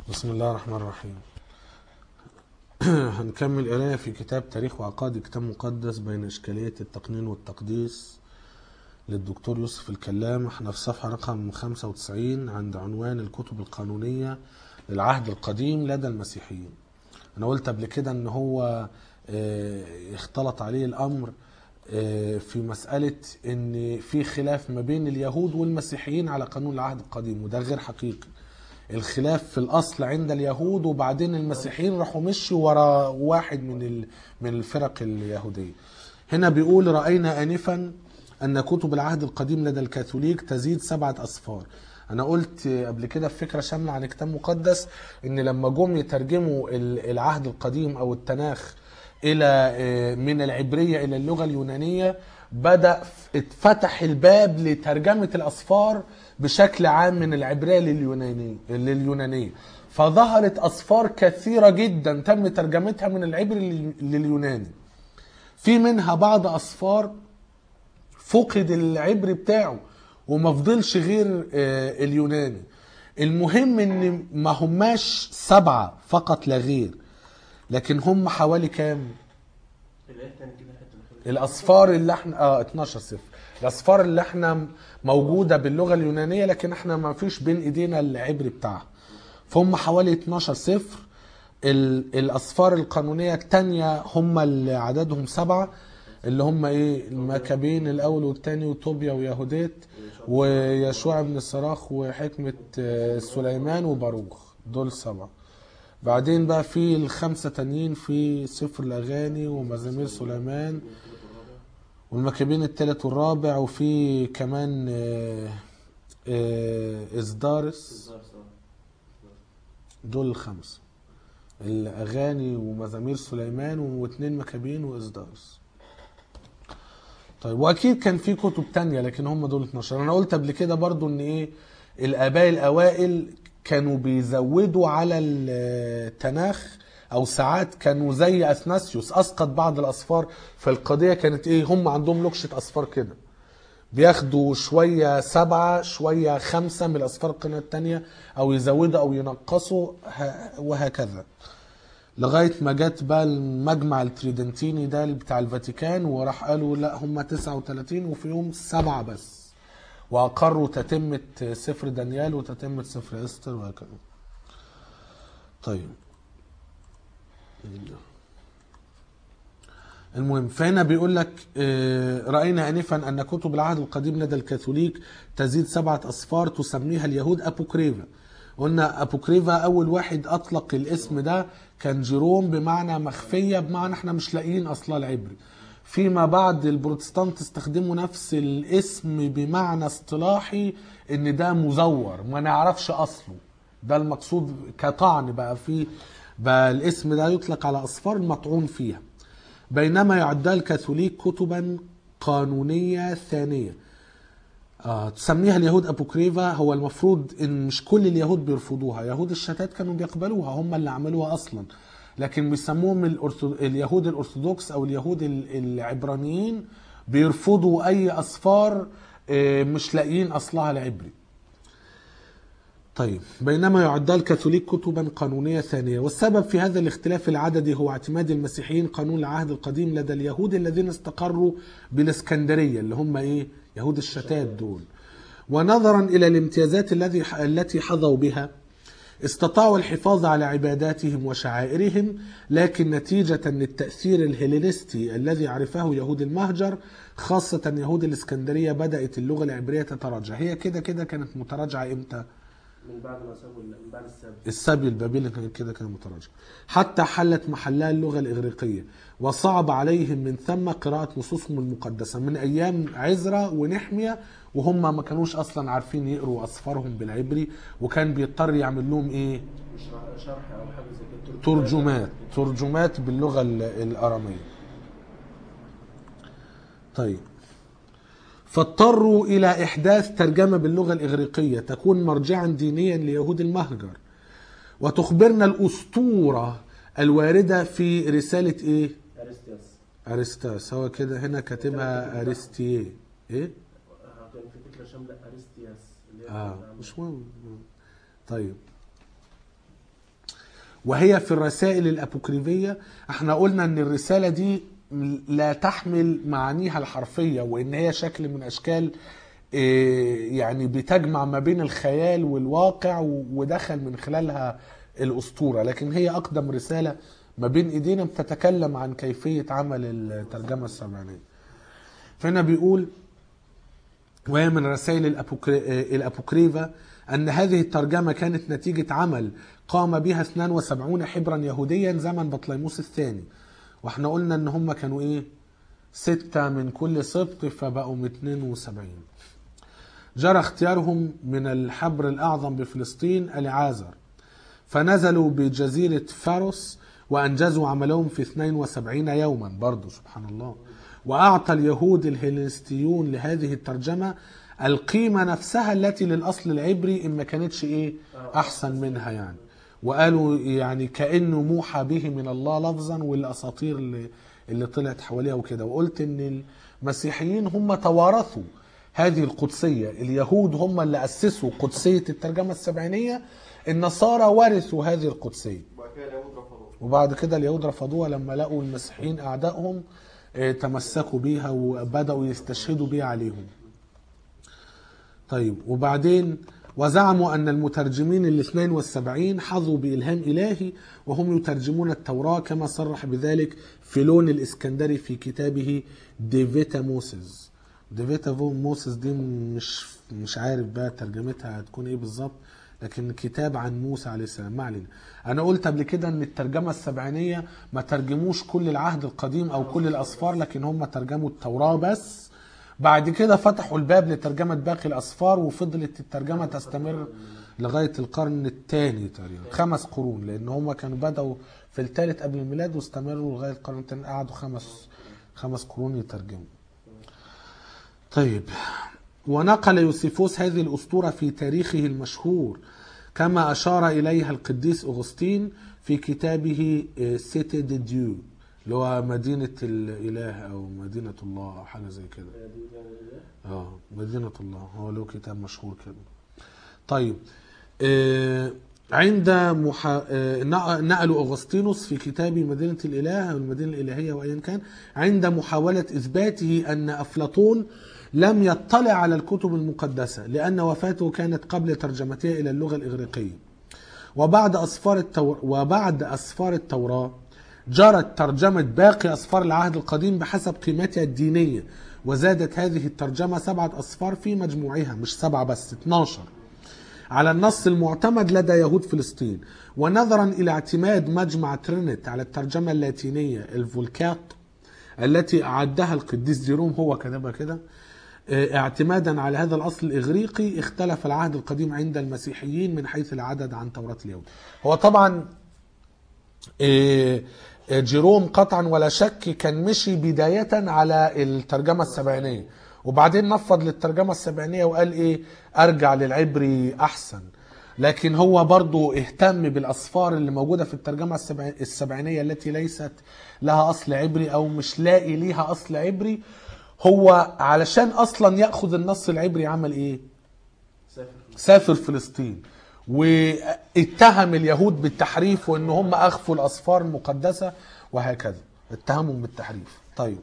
بسم الله الرحمن الرحيم هنكمل قراية في كتاب تاريخ وعقائد كتاب مقدس بين إشكالية التقنين والتقديس للدكتور يوسف الكلام احنا في صفحة رقم 95 عند عنوان الكتب القانونية للعهد القديم لدى المسيحيين انا قلت قبل كده ان هو اه، اختلط عليه الامر اه، في مسألة ان في خلاف ما بين اليهود والمسيحيين على قانون العهد القديم وده غير حقيقي الخلاف في الاصل عند اليهود وبعدين المسيحيين راحوا مشوا ورا واحد من ال- من الفرق اليهوديه هنا بيقول راينا انفا ان كتب العهد القديم لدى الكاثوليك تزيد سبعه اصفار انا قلت قبل كده في فكره شامله عن كتاب مقدس ان لما جم يترجموا ال- العهد القديم او التناخ الى آه، من العبريه الى اللغه اليونانيه بدا اتفتح الباب لترجمه الاصفار بشكل عام من العبريه لليونانيه لليونانيه فظهرت اصفار كثيره جدا تم ترجمتها من العبري لل- لليوناني في منها بعض اصفار فقد العبري بتاعه وما فضلش غير آه، اليوناني المهم ان ما هماش سبعه فقط لا غير لكن هم حوالي كام الايه الثانيه كده الحته الاخيره الاصفار اللي احنا اه 12 صفر الاصفار اللي احنا موجوده باللغه اليونانيه لكن احنا ما فيش بين ايدينا العبري بتاعها فهم حوالي 12 صفر ال- الاصفار القانونيه الثانيه هم اللي عددهم سبعه اللي هم ايه المكابين الاول والثاني وطوبيا ويهوديت ويشوع بن الصراخ وحكمه آه، سليمان وباروخ دول سبعه بعدين بقى في الخمسة تانيين في سفر الأغاني ومزامير سليمان والمكابين التالت والرابع وفي كمان آه، آه، إصدارس بالظبط اه دول الخمسة الأغاني ومزامير سليمان واتنين مكابين وإصدارس طيب وأكيد كان في كتب تانية لكن هم دول 12 أنا قلت قبل كده برضو إن إيه الآباء الأوائل كانوا بيزودوا على التناخ أو ساعات كانوا زي أثناسيوس أسقط بعض الأصفار فالقضية كانت إيه هم عندهم لكشة أصفار كده بياخدوا شوية سبعة شوية خمسة من الأصفار القناة التانية أو يزودوا أو ينقصوا ه- وهكذا لغاية ما جت بقى المجمع التريدنتيني ده اللي بتاع الفاتيكان وراح قالوا لا هم 39 وفيهم سبعة بس وأقروا تتمة سفر دانيال وتتمة سفر إستر وهكذا طيب المهم فهنا بيقول لك آه، رأينا آنفا أن كتب العهد القديم لدى الكاثوليك تزيد سبعة أصفار تسميها اليهود أبوكريفا قلنا أبوكريفا أول واحد أطلق الاسم ده كان جيروم بمعنى مخفية بمعنى احنا مش لاقيين أصلها العبري فيما بعد البروتستانت استخدموا نفس الاسم بمعنى اصطلاحي ان ده مزور ما نعرفش اصله ده المقصود كطعن بقى في بقى الاسم ده يطلق على اصفار مطعون فيها بينما يعدها الكاثوليك كتبا قانونية ثانية آه تسميها اليهود أبوكريفا هو المفروض إن مش كل اليهود بيرفضوها يهود الشتات كانوا بيقبلوها هم اللي عملوها أصلا لكن بيسموهم الأرثو... اليهود الأرثوذكس أو اليهود ال- العبرانيين بيرفضوا أي أصفار آه، مش لاقيين أصلها العبري طيب بينما يعدها الكاثوليك كتبا قانونية ثانية والسبب في هذا الاختلاف العددي هو اعتماد المسيحيين قانون العهد القديم لدى اليهود الذين استقروا بالاسكندرية اللي هم ايه يهود الشتات دول ونظرا الى الامتيازات الذي التي حظوا بها استطاعوا الحفاظ على عباداتهم وشعائرهم لكن نتيجة للتأثير الهيلينستي الذي عرفه يهود المهجر خاصة يهود الإسكندرية بدأت اللغة العبرية تتراجع هي كده كده كانت متراجعة إمتى؟ من بعد ما سابوا من بعد السبت السبي البابلي كان كده كان متراجع حتى حلت محلها اللغة الإغريقية وصعب عليهم من ثم قراءة نصوصهم المقدسة من أيام عزرا ونحمية وهم ما كانوش أصلا عارفين يقروا أصفارهم بالعبري وكان بيضطر يعمل لهم إيه شرح- شرح او حاجه زي كده ترجمات ترجمات باللغة ال- الأرامية طيب فاضطروا إلى إحداث ترجمة باللغة الإغريقية تكون مرجعا دينيا ليهود المهجر وتخبرنا الأسطورة الواردة في رسالة إيه؟ ارستياس أرستاس هو كده هنا كاتبها أرستيه إيه؟ آه، كان في فكره شامله ارستياس اللي هي آه كانت عاملة- مش مهم طيب وهي في الرسائل الأبوكريفية احنا قلنا ان الرسالة دي لا تحمل معانيها الحرفية وان هي شكل من اشكال إيه، يعني بتجمع ما بين الخيال والواقع و- ودخل من خلالها الأسطورة لكن هي أقدم رسالة ما بين إيدينا بتتكلم عن كيفية عمل الترجمة السبعينية فهنا بيقول وهي من رسائل الأبوكري... الأبوكريفة أن هذه الترجمة كانت نتيجة عمل قام بها 72 حبرا يهوديا زمن بطليموس الثاني واحنا قلنا ان هم كانوا ايه ستة من كل سبط فبقوا 72 جرى اختيارهم من الحبر الأعظم بفلسطين العازر فنزلوا بجزيرة فاروس وأنجزوا عملهم في 72 يوما برضو سبحان الله وأعطى اليهود الهيلينستيون لهذه الترجمة القيمة نفسها التي للأصل العبري إن ما كانتش إيه أحسن منها يعني وقالوا يعني كأنه موحى به من الله لفظا والأساطير اللي, اللي طلعت حواليها وكده وقلت إن المسيحيين هم توارثوا هذه القدسية اليهود هم اللي أسسوا قدسية الترجمة السبعينية النصارى ورثوا هذه القدسية وبعد كده اليهود رفضوه وبعد كده اليهود رفضوها لما لقوا المسيحيين أعدائهم آه، تمسكوا بيها وبدأوا يستشهدوا بيها عليهم طيب وبعدين وزعموا أن المترجمين الاثنين والسبعين حظوا بإلهام إلهي وهم يترجمون التوراة كما صرح بذلك فيلون الإسكندري في كتابه ديفيتا موسيس ديفيتا فو- موسيس دي مش مش عارف بقى ترجمتها هتكون ايه بالظبط لكن كتاب عن موسى عليه السلام ما علينا انا قلت قبل كده ان الترجمه السبعينيه ما ترجموش كل العهد القديم او كل الاسفار لكن هم ترجموا التوراه بس بعد كده فتحوا الباب لترجمه باقي الاسفار وفضلت الترجمه تستمر لغايه القرن الثاني تقريبا خمس قرون لان هم كانوا بداوا في الثالث قبل الميلاد واستمروا لغايه القرن الثاني قعدوا خمس خمس قرون يترجموا طيب ونقل يوسيفوس هذه الأسطورة في تاريخه المشهور كما أشار إليها القديس أغسطين في كتابه سيتي دي ديو اللي هو مدينة الإله أو مدينة الله أو حاجة زي كده اه مدينة الله هو له كتاب مشهور كده طيب آه، عند محا... آه، نق- نقلوا أغسطينوس في كتاب مدينة الإله أو المدينة الإلهية وأيا كان عند محاولة إثباته أن أفلاطون لم يطلع على الكتب المقدسة لأن وفاته كانت قبل ترجمتها إلى اللغة الإغريقية وبعد أسفار التور... وبعد أسفار التوراة جرت ترجمة باقي أسفار العهد القديم بحسب قيمتها الدينية وزادت هذه الترجمة سبعة أسفار في مجموعها مش سبعة بس 12 على النص المعتمد لدى يهود فلسطين ونظرا إلى اعتماد مجمع ترينت على الترجمة اللاتينية الفولكات التي أعدها القديس جيروم هو كتبها كده اه، اعتمادا على هذا الأصل الإغريقي اختلف العهد القديم عند المسيحيين من حيث العدد عن توراة اليهود هو طبعا اه، اه، جيروم قطعا ولا شك كان مشي بداية على الترجمة السبعينية وبعدين نفض للترجمة السبعينية وقال ايه ارجع للعبري احسن لكن هو برضو اهتم بالأصفار اللي موجودة في الترجمة السبع- السبعينية التي ليست لها أصل عبري أو مش لاقي ليها أصل عبري هو علشان أصلا يأخذ النص العبري عمل إيه؟ سافر سافر فلسطين واتهم اليهود بالتحريف وان هم اخفوا الاسفار المقدسه وهكذا اتهمهم بالتحريف طيب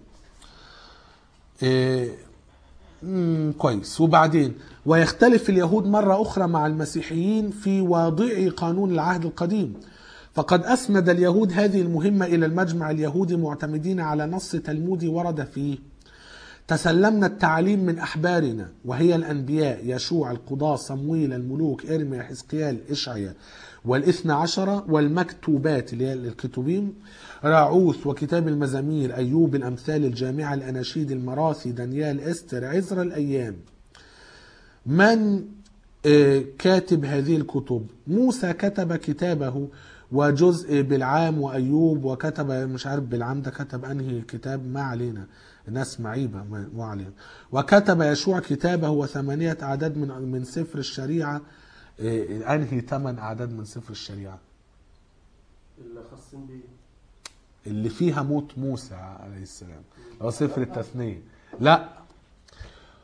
إيه مم، كويس وبعدين ويختلف اليهود مرة أخرى مع المسيحيين في واضع قانون العهد القديم فقد أسند اليهود هذه المهمة إلى المجمع اليهودي معتمدين على نص تلمودي ورد فيه تسلمنا التعليم من أحبارنا وهي الأنبياء يشوع القضاة صمويل الملوك إرميا حزقيال إشعيا والاثنى عشر والمكتوبات اللي هي الكتبين راعوث وكتاب المزامير أيوب الأمثال الجامعة الأناشيد المراثي دانيال إستر عزر الأيام من آه، كاتب هذه الكتب موسى كتب كتابه وجزء بالعام وأيوب وكتب مش عارف بالعام ده كتب أنهي كتاب ما علينا ناس معيبة ما ما علينا وكتب يشوع كتابه وثمانية أعداد من من سفر الشريعة آه، أنهي ثمان أعداد من سفر الشريعة اللي خاصين بيه اللي فيها موت موسى عليه السلام هو سفر التثنية لا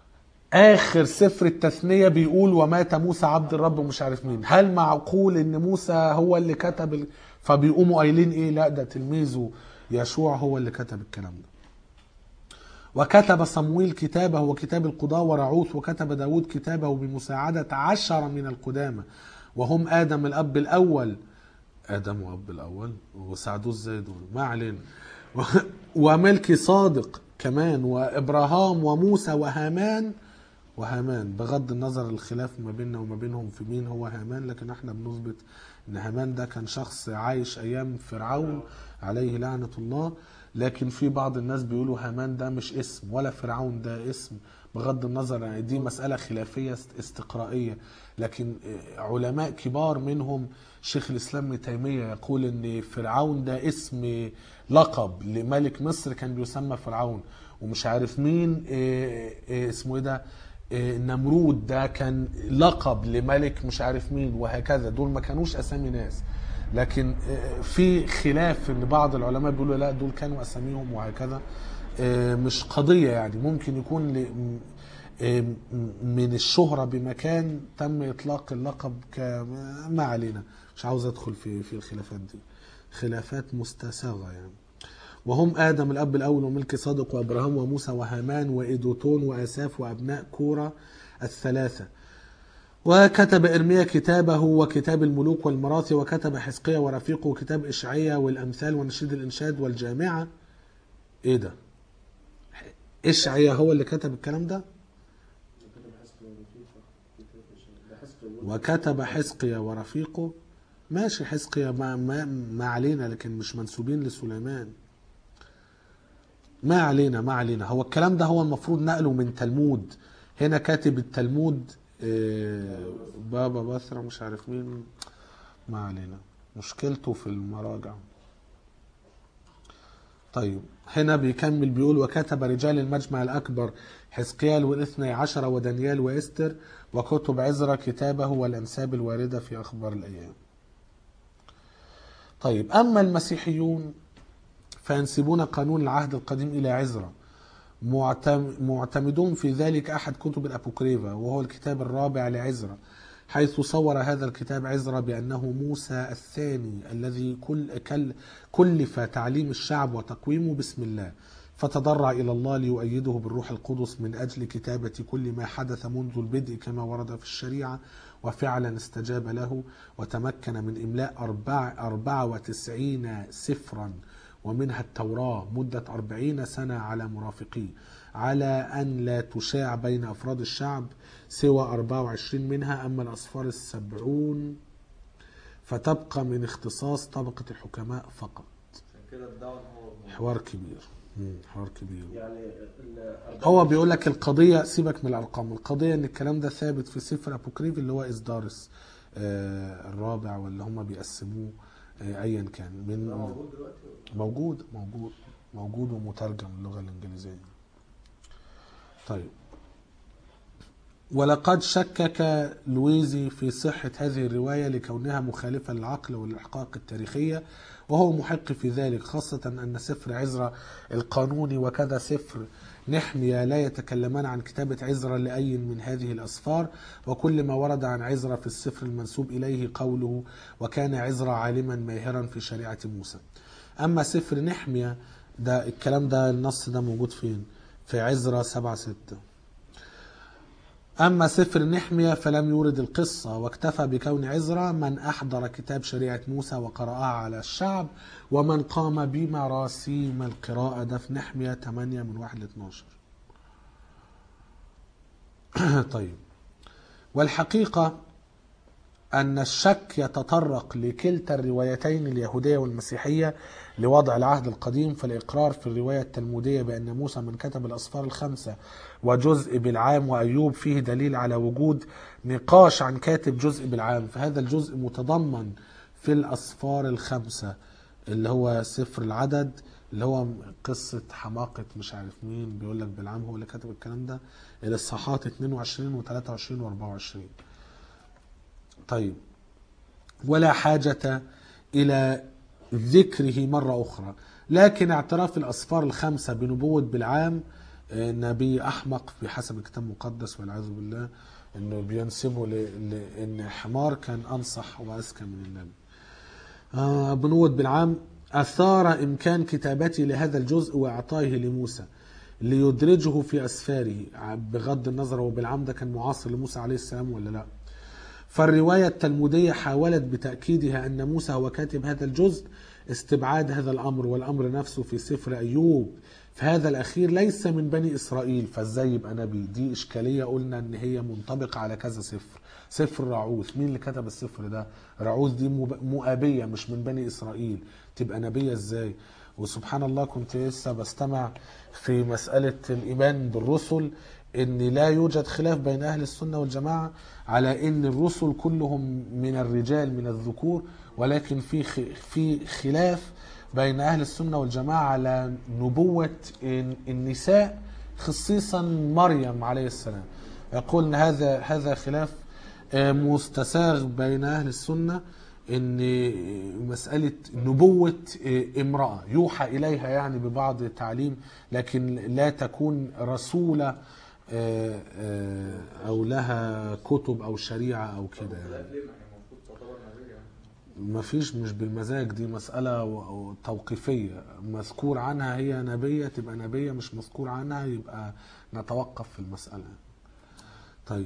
اخر سفر التثنيه بيقول ومات موسى عبد الرب ومش عارف مين هل معقول ان موسى هو اللي كتب ال... فبيقوموا قايلين ايه لا ده تلميذه يشوع هو اللي كتب الكلام ده وكتب صمويل كتابه وكتاب القضاء ورعوث وكتب داود كتابه بمساعدة عشرة من القدامى وهم آدم الأب الأول آدم وأب الأول وساعدوه ازاي دول ما علينا و- وملكي صادق كمان وإبراهام وموسى وهامان وهامان بغض النظر الخلاف ما بيننا وما بينهم في مين هو هامان لكن احنا بنثبت ان هامان ده كان شخص عايش ايام فرعون عليه لعنة الله لكن في بعض الناس بيقولوا هامان ده مش اسم ولا فرعون ده اسم بغض النظر يعني دي مسألة خلافية است- استقرائية لكن آه، علماء كبار منهم شيخ الإسلام ابن تيمية يقول ان فرعون ده اسم لقب لملك مصر كان بيسمى فرعون ومش عارف مين آه، آه، اسمه ايه ده آه، نمرود ده كان لقب لملك مش عارف مين وهكذا دول ما كانوش اسامي ناس لكن آه، في خلاف ان بعض العلماء بيقولوا لا دول كانوا اساميهم وهكذا آه، مش قضية يعني ممكن يكون ل- م- آه، م- من الشهرة بمكان تم اطلاق اللقب ك ما علينا مش عاوز ادخل في في الخلافات دي خلافات مستساغة يعني وهم آدم الأب الأول وملك صادق وأبراهام وموسى وهامان وإيدوتون وأساف وأبناء كورة الثلاثة وكتب إرميا كتابه وكتاب الملوك والمراثي وكتب حزقيا ورفيقه وكتاب إشعيا والأمثال ونشيد الإنشاد والجامعة إيه ده؟ إشعيا هو اللي كتب الكلام ده؟ كتب حسب ورفيقه كتاب الشيء. ده حسب وكتب حزقيا ورفيقه ماشي حزقيا ما, ما, ما علينا لكن مش منسوبين لسليمان ما علينا ما علينا هو الكلام ده هو المفروض نقله من تلمود هنا كاتب التلمود آه، بابا بثرة مش عارف مين ما علينا مشكلته في المراجع طيب هنا بيكمل بيقول وكتب رجال المجمع الأكبر حزقيال والاثني عشر ودانيال وإستر وكتب عزرا كتابه والأنساب الواردة في أخبار الأيام طيب أما المسيحيون فينسبون قانون العهد القديم إلى عزرا معتم- معتمدون في ذلك أحد كتب الأبوكريفا وهو الكتاب الرابع لعزرا حيث صور هذا الكتاب عزرا بأنه موسى الثاني الذي كل كل كلف تعليم الشعب وتقويمه بسم الله فتضرع إلى الله ليؤيده بالروح القدس من أجل كتابة كل ما حدث منذ البدء كما ورد في الشريعة وفعلا استجاب له وتمكن من إملاء أربع أربعة وتسعين سفرا ومنها التوراة مدة أربعين سنة على مرافقيه على أن لا تشاع بين أفراد الشعب سوى 24 منها أما الأصفار السبعون فتبقى من اختصاص طبقة الحكماء فقط عشان كده الدعوة هو حوار كبير مم، حوار كبير يعني ال- هو بيقول لك القضية سيبك من الأرقام القضية إن الكلام ده ثابت في سفر أبوكريف اللي هو إصدارس آه، الرابع واللي هم بيقسموه آه، أيا كان من ده موجود دلوقتي موجود موجود موجود ومترجم للغة الإنجليزية طيب ولقد شكك لويزي في صحة هذه الرواية لكونها مخالفة للعقل والإحقاق التاريخية وهو محق في ذلك خاصة أن سفر عزرا القانوني وكذا سفر نحمية لا يتكلمان عن كتابة عزرا لأي من هذه الأسفار وكل ما ورد عن عزرا في السفر المنسوب إليه قوله وكان عزرا عالما ماهرا في شريعة موسى أما سفر نحمية ده الكلام ده النص ده موجود فين في عزرا سبعة ستة أما سفر نحمية فلم يورد القصة واكتفى بكون عزرا من أحضر كتاب شريعة موسى وقرأها على الشعب ومن قام بمراسيم القراءة ده في نحمية 8 من 1 ل 12 طيب والحقيقة أن الشك يتطرق لكلتا الروايتين اليهودية والمسيحية لوضع العهد القديم فالإقرار في الرواية التلمودية بأن موسى من كتب الأسفار الخمسة وجزء بالعام وأيوب فيه دليل على وجود نقاش عن كاتب جزء بالعام فهذا الجزء متضمن في الأسفار الخمسة اللي هو سفر العدد اللي هو قصة حماقة مش عارف مين بيقول لك بالعام هو اللي كتب الكلام ده الإصحاحات 22 و 23 و 24 طيب ولا حاجة إلى ذكره مرة أخرى لكن اعتراف الأسفار الخمسة بنبوة بالعام آه، نبي احمق بحسب الكتاب المقدس والعياذ بالله انه بينسبه ل... لان حمار كان انصح واذكى من النبي آه بنوة بالعام أثار إمكان كتابته لهذا الجزء وإعطائه لموسى ليدرجه في أسفاره بغض النظر هو بالعام ده كان معاصر لموسى عليه السلام ولا لا فالرواية التلمودية حاولت بتأكيدها أن موسى هو كاتب هذا الجزء استبعاد هذا الأمر والأمر نفسه في سفر أيوب فهذا الأخير ليس من بني إسرائيل فإزاي يبقى نبي دي إشكالية قلنا أن هي منطبقة على كذا سفر سفر رعوث مين اللي كتب السفر ده رعوث دي مب- مؤابية مش من بني إسرائيل تبقى نبية إزاي وسبحان الله كنت لسه بستمع في مسألة الإيمان بالرسل ان لا يوجد خلاف بين اهل السنه والجماعه على ان الرسل كلهم من الرجال من الذكور ولكن في خ- في خلاف بين اهل السنه والجماعه على نبوه الن- النساء خصيصا مريم عليه السلام يقول ان هذا هذا خلاف آه، مستساغ بين اهل السنه ان مساله نبوه آه، امراه يوحى اليها يعني ببعض التعليم لكن لا تكون رسوله آه، آه، او لها كتب او شريعه او كده يعني لا ليه ما هي المفروض تعتبر نبي يعني ما فيش مش بالمزاج دي مسألة و- و- توقيفية مذكور عنها هي نبية تبقى نبية مش مذكور عنها يبقى نتوقف في المسألة طيب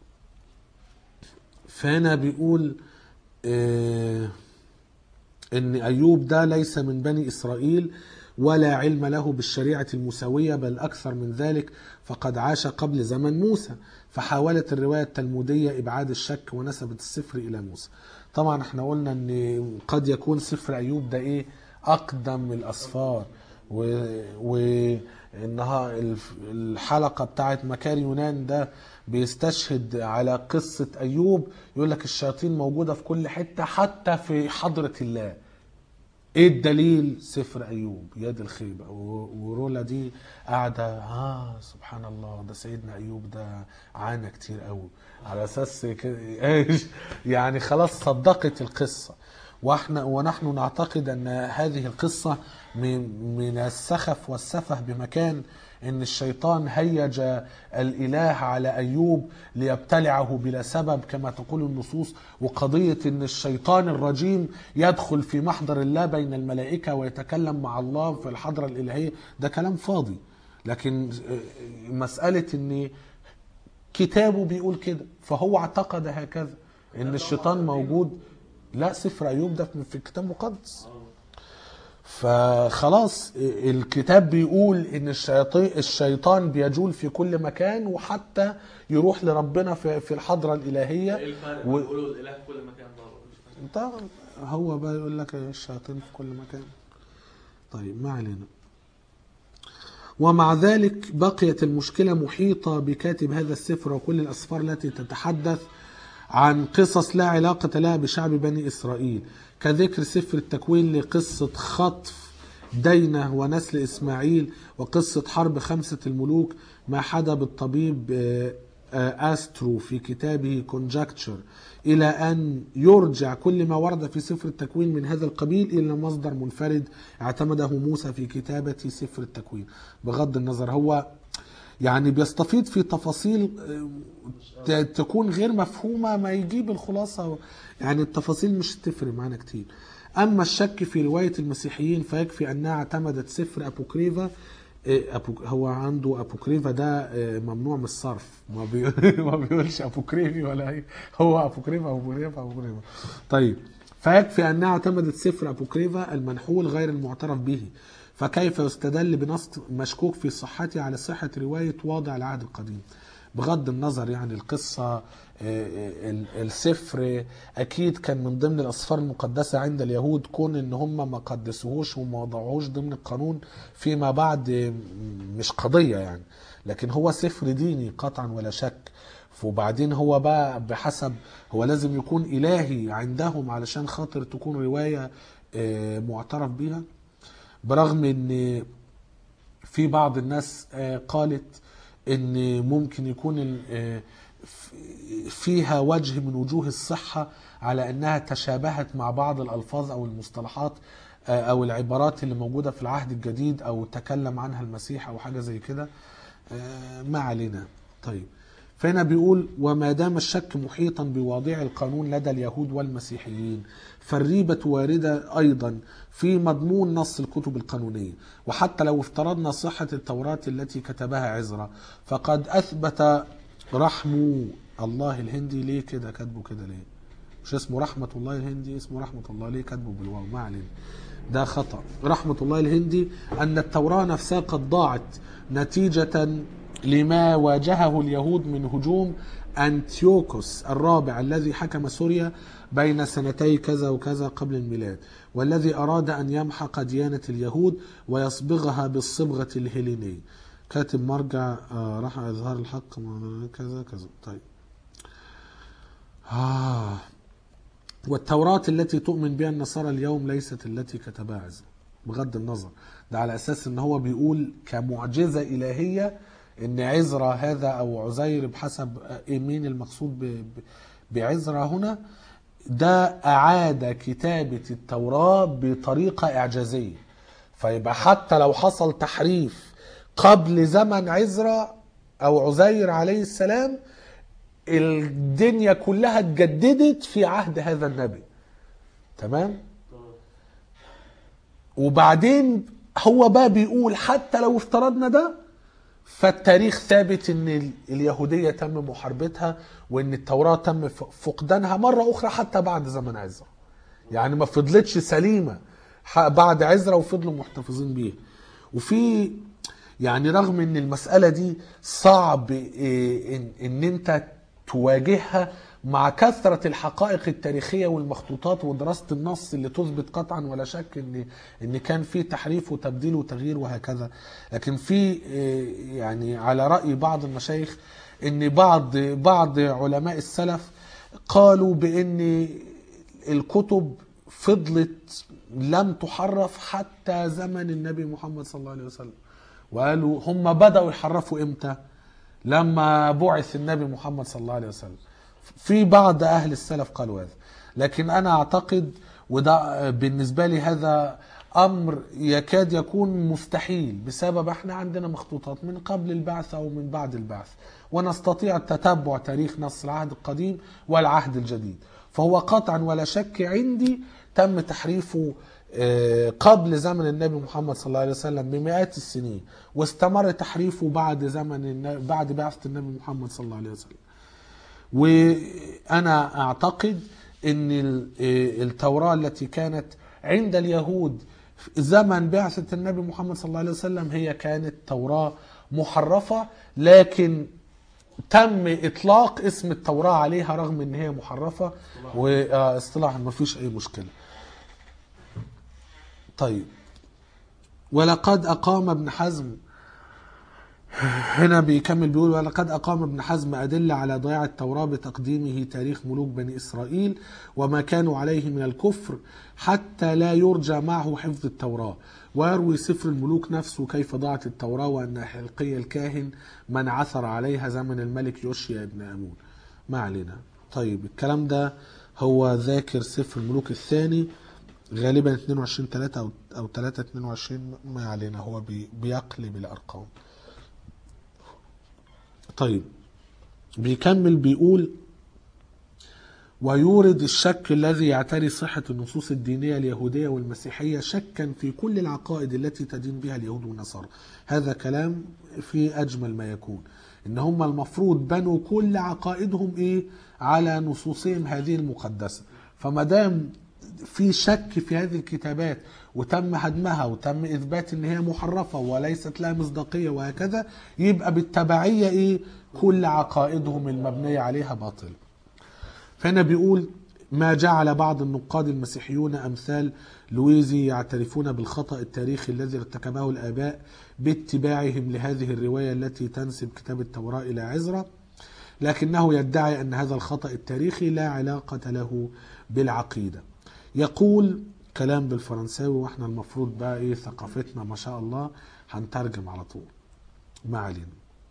فهنا بيقول آه ان ايوب ده ليس من بني اسرائيل ولا علم له بالشريعه المساويه بل اكثر من ذلك فقد عاش قبل زمن موسى فحاولت الروايه التلموديه ابعاد الشك ونسبت السفر الى موسى طبعا احنا قلنا ان قد يكون سفر ايوب ده ايه اقدم الاسفار و, و انها الف- الحلقه بتاعت مكار يونان ده بيستشهد على قصه ايوب يقول لك الشياطين موجوده في كل حته حتى في حضره الله ايه الدليل سفر ايوب يد الخيبه و- ورولا دي قاعده اه سبحان الله ده سيدنا ايوب ده عانى كتير قوي على اساس كده- ايش يعني خلاص صدقت القصه واحنا ونحن نعتقد ان هذه القصه من من السخف والسفه بمكان ان الشيطان هيج الاله على ايوب ليبتلعه بلا سبب كما تقول النصوص وقضيه ان الشيطان الرجيم يدخل في محضر الله بين الملائكه ويتكلم مع الله في الحضره الالهيه ده كلام فاضي لكن مساله ان كتابه بيقول كده فهو اعتقد هكذا ان الشيطان موجود لا سفر ايوب ده في الكتاب المقدس فخلاص الكتاب بيقول ان الشياطين الشيطان بيجول في كل مكان وحتى يروح لربنا في في الحضره الالهيه ايه الفرق و- بيقولوا الاله في كل مكان برضه مش فاهم. طبعا هو بقى يقول لك الشياطين في كل مكان طيب ما علينا ومع ذلك بقيت المشكلة محيطة بكاتب هذا السفر وكل الأسفار التي تتحدث عن قصص لا علاقة لها بشعب بني إسرائيل كذكر سفر التكوين لقصة خطف دينة ونسل إسماعيل وقصة حرب خمسة الملوك ما حدا بالطبيب آه، آه، أسترو في كتابه كونجكتشر إلى أن يرجع كل ما ورد في سفر التكوين من هذا القبيل إلى مصدر منفرد اعتمده موسى في كتابة سفر التكوين بغض النظر هو يعني بيستفيض في تفاصيل آه، ت- تكون غير مفهومة ما يجيب الخلاصة يعني التفاصيل مش تفرق معانا كتير أما الشك في رواية المسيحيين فيكفي أنها اعتمدت سفر أبوكريفا إيه، أبو هو عنده ابوكريفا ده إيه، ممنوع من الصرف ما, بي... ما بيقولش ابوكريفي ولا اي هو ابوكريفا ابوكريفا ابوكريفا طيب فيكفي انها اعتمدت سفر ابوكريفا المنحول غير المعترف به فكيف يستدل بنص مشكوك في صحته على صحة رواية واضع العهد القديم بغض النظر يعني القصة آه، ال- السفر أكيد كان من ضمن الأسفار المقدسة عند اليهود كون إن هم ما قدسوهوش وما وضعوهوش ضمن القانون فيما بعد آه، مش قضية يعني لكن هو سفر ديني قطعا ولا شك وبعدين هو بقى بحسب هو لازم يكون إلهي عندهم علشان خاطر تكون رواية آه، معترف بيها برغم ان في بعض الناس آه، قالت ان ممكن يكون ال- آه، ف- فيها وجه من وجوه الصحة على انها تشابهت مع بعض الالفاظ او المصطلحات آه، او العبارات اللي موجودة في العهد الجديد او تكلم عنها المسيح او حاجة زي كده آه، ما علينا طيب فهنا بيقول وما دام الشك محيطا بواضع القانون لدى اليهود والمسيحيين فالريبة واردة أيضا في مضمون نص الكتب القانونية وحتى لو افترضنا صحة التوراة التي كتبها عزرا فقد أثبت رحم الله الهندي ليه كده كاتبه كده ليه مش اسمه رحمة الله الهندي اسمه رحمة الله ليه كاتبه بالواو ما علينا ده خطأ رحمة الله الهندي أن التوراة نفسها قد ضاعت نتيجة لما واجهه اليهود من هجوم أنتيوكوس الرابع الذي حكم سوريا بين سنتي كذا وكذا قبل الميلاد والذي أراد أن يمحق ديانة اليهود ويصبغها بالصبغة الهيلينية كاتب مرجع آه، راح إظهار الحق كذا كذا طيب آه والتوراة التي تؤمن بها النصارى اليوم ليست التي كتبها عزرا بغض النظر ده على اساس ان هو بيقول كمعجزة الهية ان عزرا هذا او عزير بحسب مين المقصود ب- ب- بعزرا هنا ده اعاد كتابة التوراة بطريقة اعجازية فيبقى حتى لو حصل تحريف قبل زمن عزرا او عزير عليه السلام الدنيا كلها اتجددت في عهد هذا النبي تمام وبعدين هو بقى بيقول حتى لو افترضنا ده فالتاريخ ثابت ان ال- اليهوديه تم محاربتها وان التوراه تم ف- فقدانها مره اخرى حتى بعد زمن عزرا يعني ما فضلتش سليمه ح- بعد عزرا وفضلوا محتفظين بيها وفي يعني رغم ان المساله دي صعب إيه، ان, إن انت تواجهها مع كثرة الحقائق التاريخية والمخطوطات ودراسة النص اللي تثبت قطعا ولا شك ان ان كان في تحريف وتبديل وتغيير وهكذا لكن في إيه، يعني على رأي بعض المشايخ ان بعض بعض علماء السلف قالوا بان الكتب فضلت لم تحرف حتى زمن النبي محمد صلى الله عليه وسلم وقالوا هم بدأوا يحرفوا امتى لما بعث النبي محمد صلى الله عليه وسلم في بعض أهل السلف قالوا هذا لكن أنا أعتقد وده بالنسبة لي هذا أمر يكاد يكون مستحيل بسبب احنا عندنا مخطوطات من قبل البعث أو من بعد البعث ونستطيع تتبع تاريخ نص العهد القديم والعهد الجديد فهو قطعا ولا شك عندي تم تحريفه آه، قبل زمن النبي محمد صلى الله عليه وسلم بمئات السنين واستمر تحريفه بعد زمن النبي بعد بعثة النبي محمد صلى الله عليه وسلم وانا اعتقد ان ال- آه، التوراة التي كانت عند اليهود في زمن بعثة النبي محمد صلى الله عليه وسلم هي كانت توراة محرفة لكن تم اطلاق اسم التوراة عليها رغم ان هي محرفة واصطلاحا ما فيش اي مشكلة طيب ولقد أقام ابن حزم هنا بيكمل بيقول ولقد أقام ابن حزم أدلة على ضياع التوراة بتقديمه تاريخ ملوك بني إسرائيل وما كانوا عليه من الكفر حتى لا يرجى معه حفظ التوراة ويروي سفر الملوك نفسه كيف ضاعت التوراة وأن حلقي الكاهن من عثر عليها زمن الملك يوشيا بن أمون ما علينا طيب الكلام ده هو ذاكر سفر الملوك الثاني غالبا 22 3 او او 3 22 ما علينا هو بي بيقلب الارقام طيب بيكمل بيقول ويورد الشك الذي يعتري صحة النصوص الدينية اليهودية والمسيحية شكا في كل العقائد التي تدين بها اليهود والنصارى هذا كلام في أجمل ما يكون إن هم المفروض بنوا كل عقائدهم إيه على نصوصهم هذه المقدسة فما دام في شك في هذه الكتابات وتم هدمها وتم اثبات ان هي محرفه وليست لها مصداقيه وهكذا يبقى بالتبعيه ايه كل عقائدهم المبنيه عليها باطله فهنا بيقول ما جعل بعض النقاد المسيحيون امثال لويزي يعترفون بالخطا التاريخي الذي ارتكبه الاباء باتباعهم لهذه الروايه التي تنسب كتاب التوراه الى عزرا لكنه يدعي ان هذا الخطا التاريخي لا علاقه له بالعقيده يقول كلام بالفرنساوي واحنا المفروض بقى ايه ثقافتنا ما شاء الله هنترجم على طول ما علينا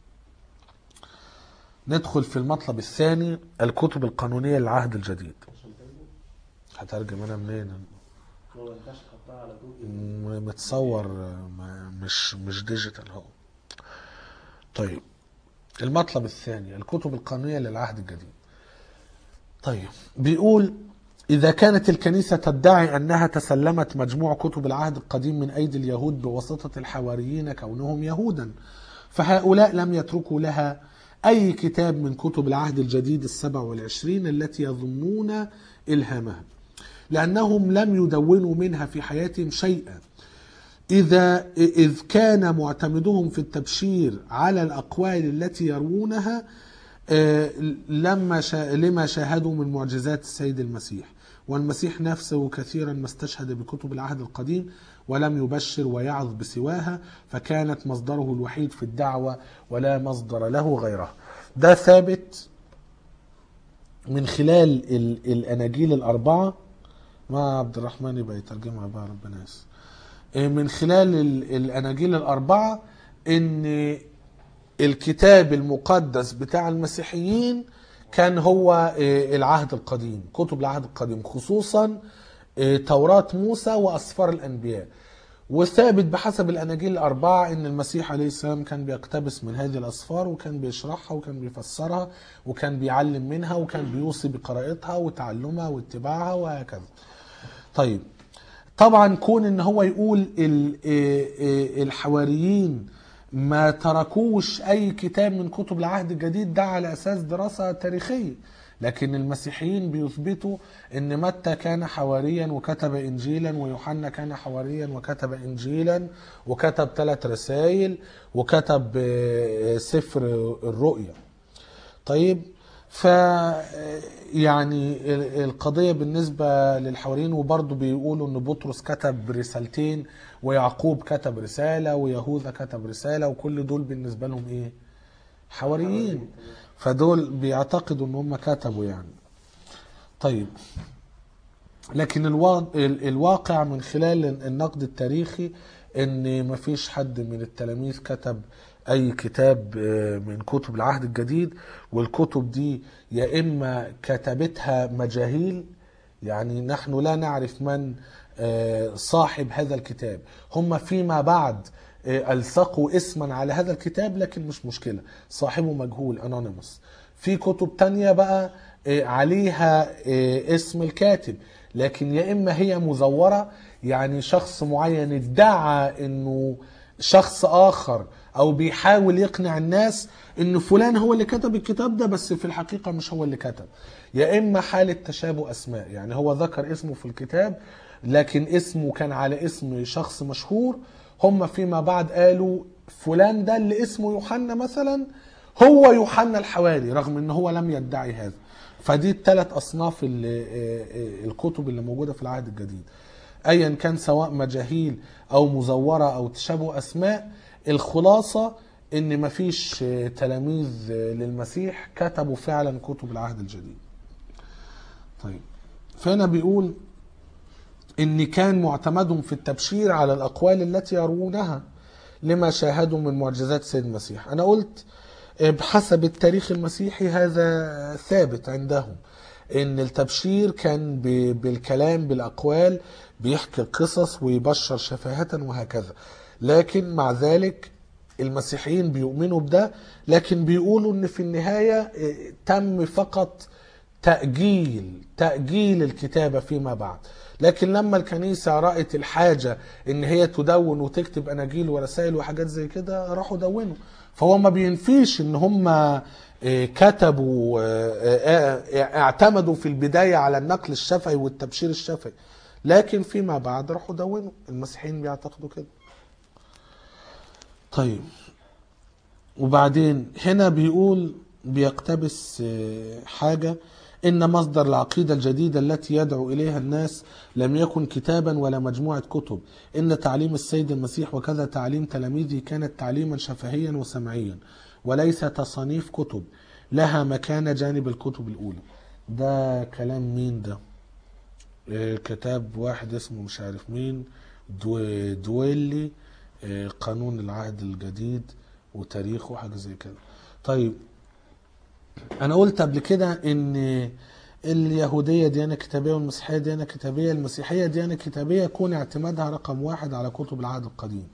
ندخل في المطلب الثاني الكتب القانونية للعهد الجديد عشان تنجو هترجم انا منين لو انتش حطها على جوجل م- متصور ما- مش مش ديجيتال هو طيب المطلب الثاني الكتب القانونية للعهد الجديد طيب بيقول إذا كانت الكنيسة تدعي أنها تسلمت مجموع كتب العهد القديم من أيدي اليهود بواسطة الحواريين كونهم يهودا فهؤلاء لم يتركوا لها أي كتاب من كتب العهد الجديد السبع والعشرين التي يظنون إلهامها لأنهم لم يدونوا منها في حياتهم شيئا إذا إذ كان معتمدهم في التبشير على الأقوال التي يروونها آه، لما شا لما شاهدوا من معجزات السيد المسيح والمسيح نفسه كثيرا ما استشهد بكتب العهد القديم ولم يبشر ويعظ بسواها فكانت مصدره الوحيد في الدعوة ولا مصدر له غيرها ده ثابت من خلال ال- الأناجيل الأربعة ما عبد الرحمن يبقى يترجمها بقى ربنا يسر من خلال ال- الأناجيل الأربعة إن الكتاب المقدس بتاع المسيحيين كان هو آه، العهد القديم كتب العهد القديم خصوصا آه، توراة موسى وأسفار الأنبياء وثابت بحسب الأناجيل الأربعة إن المسيح عليه السلام كان بيقتبس من هذه الأسفار وكان بيشرحها وكان بيفسرها وكان بيعلم منها وكان بيوصي بقراءتها وتعلمها واتباعها وهكذا طيب طبعا كون ان هو يقول ال- إيه إيه الحواريين ما تركوش اي كتاب من كتب العهد الجديد ده على اساس دراسه تاريخيه لكن المسيحيين بيثبتوا ان متى كان حواريا وكتب انجيلا ويوحنا كان حواريا وكتب انجيلا وكتب ثلاث رسائل وكتب آه، سفر الرؤيا طيب ف يعني ال- القضية بالنسبة للحواريين وبرضه بيقولوا ان بطرس كتب رسالتين ويعقوب كتب رسالة ويهوذا كتب رسالة وكل دول بالنسبة لهم ايه حواريين فدول بيعتقدوا ان هم كتبوا يعني طيب لكن الوا- ال- الواقع من خلال النقد التاريخي ان مفيش حد من التلاميذ كتب اي كتاب آه، من كتب العهد الجديد والكتب دي يا اما كتبتها مجاهيل يعني نحن لا نعرف من آه، صاحب هذا الكتاب هم فيما بعد آه، ألصقوا اسما على هذا الكتاب لكن مش مشكلة صاحبه مجهول انونيموس في كتب تانية بقى آه، عليها آه، اسم الكاتب لكن يا إما هي مزورة يعني شخص معين ادعى انه شخص اخر او بيحاول يقنع الناس ان فلان هو اللي كتب الكتاب ده بس في الحقيقة مش هو اللي كتب يا اما حالة تشابه اسماء يعني هو ذكر اسمه في الكتاب لكن اسمه كان على اسم شخص مشهور هم فيما بعد قالوا فلان ده اللي اسمه يوحنا مثلا هو يوحنا الحواري رغم ان هو لم يدعي هذا فدي الثلاث اصناف ال- الكتب اللي موجوده في العهد الجديد ايا كان سواء مجاهيل او مزوره او تشابه اسماء الخلاصه ان مفيش تلاميذ للمسيح كتبوا فعلا كتب العهد الجديد طيب فهنا بيقول ان كان معتمدهم في التبشير على الاقوال التي يروونها لما شاهدوا من معجزات سيد المسيح انا قلت بحسب التاريخ المسيحي هذا ثابت عندهم ان التبشير كان ب- بالكلام بالاقوال بيحكي القصص ويبشر شفاهة وهكذا لكن مع ذلك المسيحيين بيؤمنوا بده لكن بيقولوا ان في النهاية إيه، تم فقط تأجيل تأجيل الكتابة فيما بعد لكن لما الكنيسة رأت الحاجة ان هي تدون وتكتب اناجيل ورسائل وحاجات زي كده راحوا دونوا فهو ما بينفيش ان هم آه، كتبوا آه، آه، اعتمدوا في البداية على النقل الشفهي والتبشير الشفهي لكن فيما بعد راحوا دونوا المسيحيين بيعتقدوا كده طيب وبعدين هنا بيقول بيقتبس آه، حاجة إن مصدر العقيدة الجديدة التي يدعو إليها الناس لم يكن كتابا ولا مجموعة كتب إن تعليم السيد المسيح وكذا تعليم تلاميذه كانت تعليما شفهيا وسمعيا وليس تصانيف كتب لها مكان جانب الكتب الأولى ده كلام مين ده آه، كتاب واحد اسمه مش عارف مين دو دويلي آه، قانون العهد الجديد وتاريخه حاجة زي كده طيب انا قلت قبل كده ان اليهودية ديانة كتابية والمسيحية ديانة كتابية المسيحية ديانة كتابية يكون اعتمادها رقم واحد على كتب العهد القديم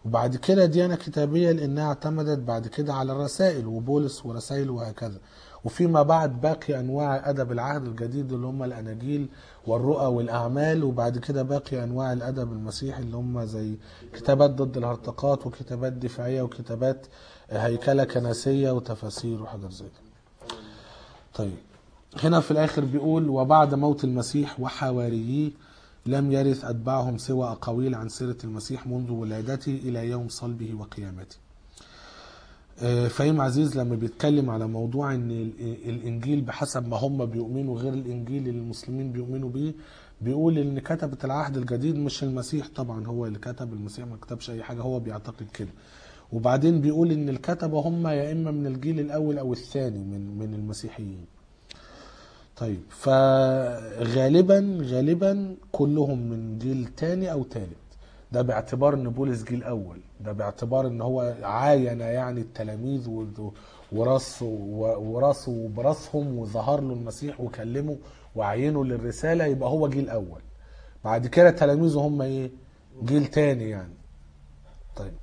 وبعد كده ديانة كتابية لأنها اعتمدت بعد كده على الرسائل وبولس ورسائل وهكذا وفيما بعد باقي أنواع أدب العهد الجديد اللي هم الأناجيل والرؤى والأعمال وبعد كده باقي أنواع الأدب المسيحي اللي هم زي كتابات ضد الهرطقات وكتابات دفاعية وكتابات هيكلة كنسية وتفاسير وحاجات زي كده طيب هنا في الآخر بيقول وبعد موت المسيح وحواريه لم يرث أتباعهم سوى أقاويل عن سيرة المسيح منذ ولادته إلى يوم صلبه وقيامته آه، فهيم عزيز لما بيتكلم على موضوع ان ال- الانجيل بحسب ما هم بيؤمنوا غير الانجيل اللي المسلمين بيؤمنوا بيه بيقول ان كتبة العهد الجديد مش المسيح طبعا هو اللي كتب المسيح ما كتبش اي حاجه هو بيعتقد كده وبعدين بيقول ان الكتبه هم يا اما من الجيل الاول او الثاني من من المسيحيين طيب فغالبا غالبا كلهم من جيل تاني او تالت ده باعتبار ان بولس جيل اول ده باعتبار ان هو عاين يعني التلاميذ و- ورص ورصوا براسهم وظهر له المسيح وكلمه وعينه للرساله يبقى هو جيل اول بعد كده تلاميذه هم ايه جيل تاني يعني طيب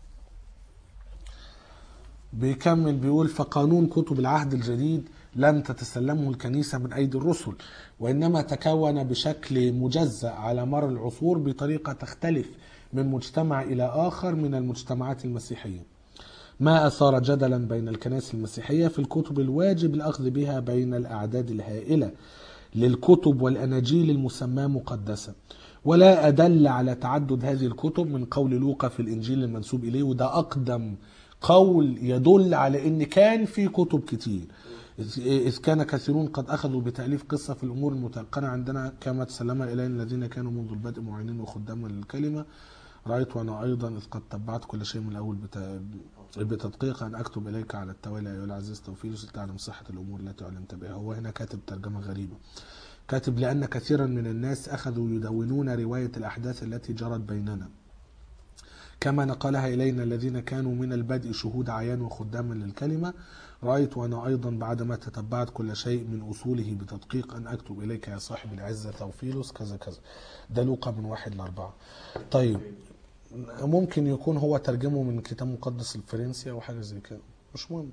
بيكمل بيقول فقانون كتب العهد الجديد لم تتسلمه الكنيسة من أيدي الرسل وإنما تكون بشكل مجزأ على مر العصور بطريقة تختلف من مجتمع إلى آخر من المجتمعات المسيحية ما أثار جدلا بين الكنائس المسيحية في الكتب الواجب الأخذ بها بين الأعداد الهائلة للكتب والأناجيل المسماة مقدسة ولا أدل على تعدد هذه الكتب من قول لوقا في الإنجيل المنسوب إليه وده أقدم قول يدل على ان كان في كتب كتير إذ- اذ كان كثيرون قد اخذوا بتاليف قصه في الامور المتيقنه عندنا كما تسلم الينا الذين كانوا منذ البدء معينين وخداما للكلمه رايت وانا ايضا اذ قد تبعت كل شيء من الاول بت- بتدقيق ان اكتب اليك على التوالي ايها العزيز توفيق تعلم صحه الامور التي علمت بها هو هنا كاتب ترجمه غريبه كاتب لان كثيرا من الناس اخذوا يدونون روايه الاحداث التي جرت بيننا كما نقلها إلينا الذين كانوا من البدء شهود عيان وخداما للكلمة رأيت وأنا أيضا بعدما تتبعت كل شيء من أصوله بتدقيق أن أكتب إليك يا صاحب العزة توفيلوس كذا كذا ده لوقا من واحد لأربعة طيب ممكن يكون هو ترجمه من كتاب مقدس الفرنسي أو حاجة زي كده مش مهم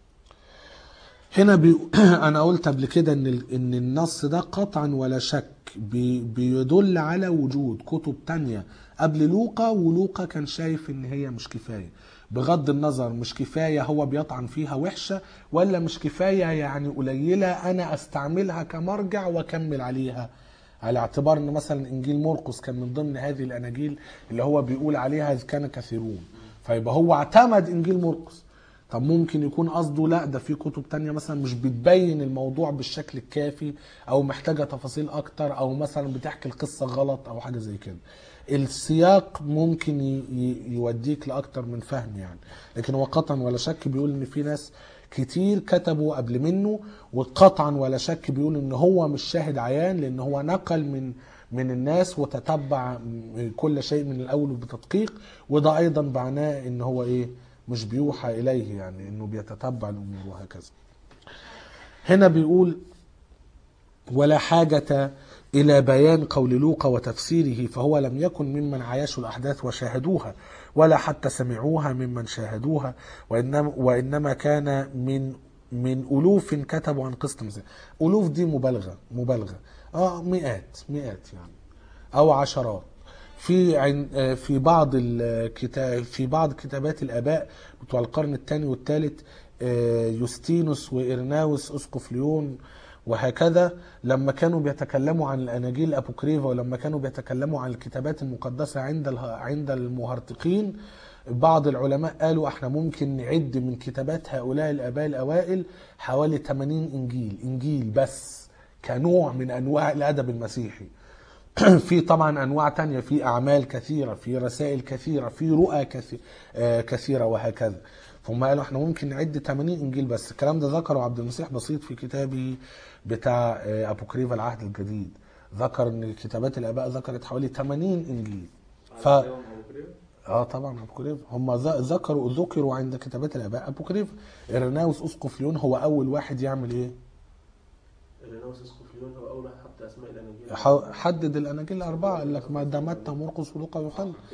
هنا بي... انا قلت قبل كده ان ال... ان النص ده قطعا ولا شك بي... بيدل على وجود كتب تانية قبل لوقا ولوقا كان شايف ان هي مش كفايه بغض النظر مش كفايه هو بيطعن فيها وحشه ولا مش كفايه يعني قليله انا استعملها كمرجع واكمل عليها على اعتبار ان مثلا انجيل مرقس كان من ضمن هذه الاناجيل اللي هو بيقول عليها اذ كان كثيرون فيبقى هو اعتمد انجيل مرقس طب ممكن يكون قصده لا ده في كتب تانية مثلا مش بتبين الموضوع بالشكل الكافي او محتاجة تفاصيل اكتر او مثلا بتحكي القصة غلط او حاجة زي كده السياق ممكن ي- ي- يوديك لاكتر من فهم يعني لكن هو قطعا ولا شك بيقول ان في ناس كتير كتبوا قبل منه وقطعا ولا شك بيقول ان هو مش شاهد عيان لان هو نقل من من الناس وتتبع م- كل شيء من الاول بتدقيق وده ايضا معناه ان هو ايه مش بيوحى اليه يعني انه بيتتبع الامور وهكذا هنا بيقول ولا حاجة إلى بيان قول لوقا وتفسيره فهو لم يكن ممن عايشوا الأحداث وشاهدوها ولا حتى سمعوها ممن شاهدوها وإنما, وإنما كان من من ألوف كتبوا عن قصة مثل ألوف دي مبالغة مبالغة آه مئات مئات يعني أو عشرات في عن آه، في بعض الكتاب في بعض كتابات الآباء بتوع القرن الثاني والثالث يوستينوس وإرناوس أسقف ليون وهكذا لما كانوا بيتكلموا عن الاناجيل الابوكريفا ولما كانوا بيتكلموا عن الكتابات المقدسه عند اله- عند المهرطقين بعض العلماء قالوا احنا ممكن نعد من كتابات هؤلاء الاباء الاوائل حوالي 80 انجيل انجيل بس كنوع من انواع الادب المسيحي في طبعا انواع تانية في اعمال كثيره في رسائل كثيره في رؤى كثي- آه، كثيره وهكذا فهم قالوا احنا ممكن نعد 80 انجيل بس الكلام ده ذكره عبد المسيح بسيط في كتابه بتاع آه، ابوكريفا العهد الجديد ذكر ان كتابات الاباء ذكرت حوالي 80 انجيل ف اه طبعا ابوكريفا هم ذ- ذكروا ذكروا عند كتابات الاباء ابوكريفا ارناوس اسقف ليون هو اول واحد يعمل ايه إريناوس اسكوفيون هو أول واحد حط أسماء الأناجيل ح- حدد الاناجيل الاربعه قال لك ما ده متى مرقس ولوقا ويوحنا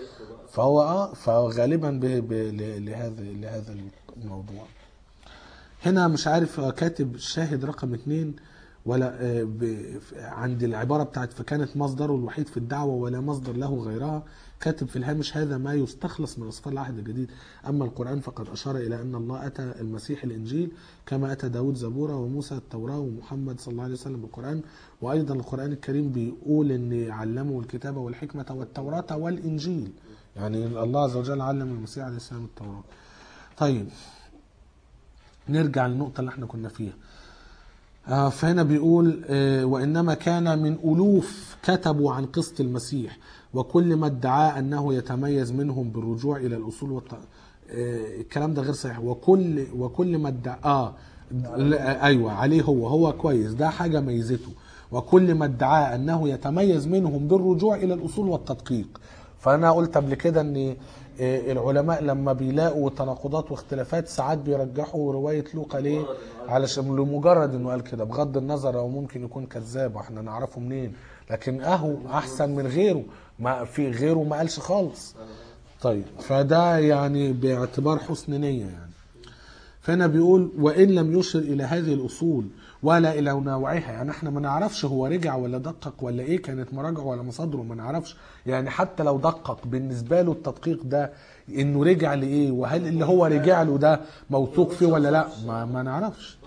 فهو اه فغالبا ب... ب... ل- لهذا لهذا الموضوع هنا مش عارف هو كاتب الشاهد رقم اتنين ولا آه، ب... عند العبارة بتاعت فكانت مصدره الوحيد في الدعوة ولا مصدر له غيرها كاتب في الهامش هذا ما يستخلص من أصفار العهد الجديد أما القرآن فقد أشار إلى أن الله أتى المسيح الإنجيل كما أتى داود زبورة وموسى التوراة ومحمد صلى الله عليه وسلم بالقرآن وأيضا القرآن الكريم بيقول أن علمه الكتابة والحكمة والتوراة والإنجيل يعني الله عز وجل علم المسيح عليه السلام التوراة طيب نرجع للنقطة اللي احنا كنا فيها آه، فهنا بيقول آه، وإنما كان من ألوف كتبوا عن قصة المسيح وكل ما ادعاه أنه يتميز منهم بالرجوع إلى الأصول والت... آه، الكلام ده غير صحيح وكل وكل ما ادعى آه لا، أيوة عليه هو هو كويس ده حاجة ميزته وكل ما ادعاه أنه يتميز منهم بالرجوع إلى الأصول والتدقيق فأنا قلت قبل كده أن آه، العلماء لما بيلاقوا تناقضات واختلافات ساعات بيرجحوا رواية لوقا ليه علشان لمجرد انه قال كده بغض النظر او ممكن يكون كذاب واحنا نعرفه منين لكن اهو احسن من غيره ما في غيره ما قالش خالص طيب فده يعني باعتبار حسن نية يعني فهنا بيقول وان لم يشر الى هذه الاصول ولا الى نوعها يعني احنا ما نعرفش هو رجع ولا دقق ولا ايه كانت مراجعه ولا مصادره ما نعرفش يعني حتى لو دقق بالنسبه له التدقيق ده انه رجع لايه وهل اللي هو رجع له ده موثوق فيه ولا لا ما, ما نعرفش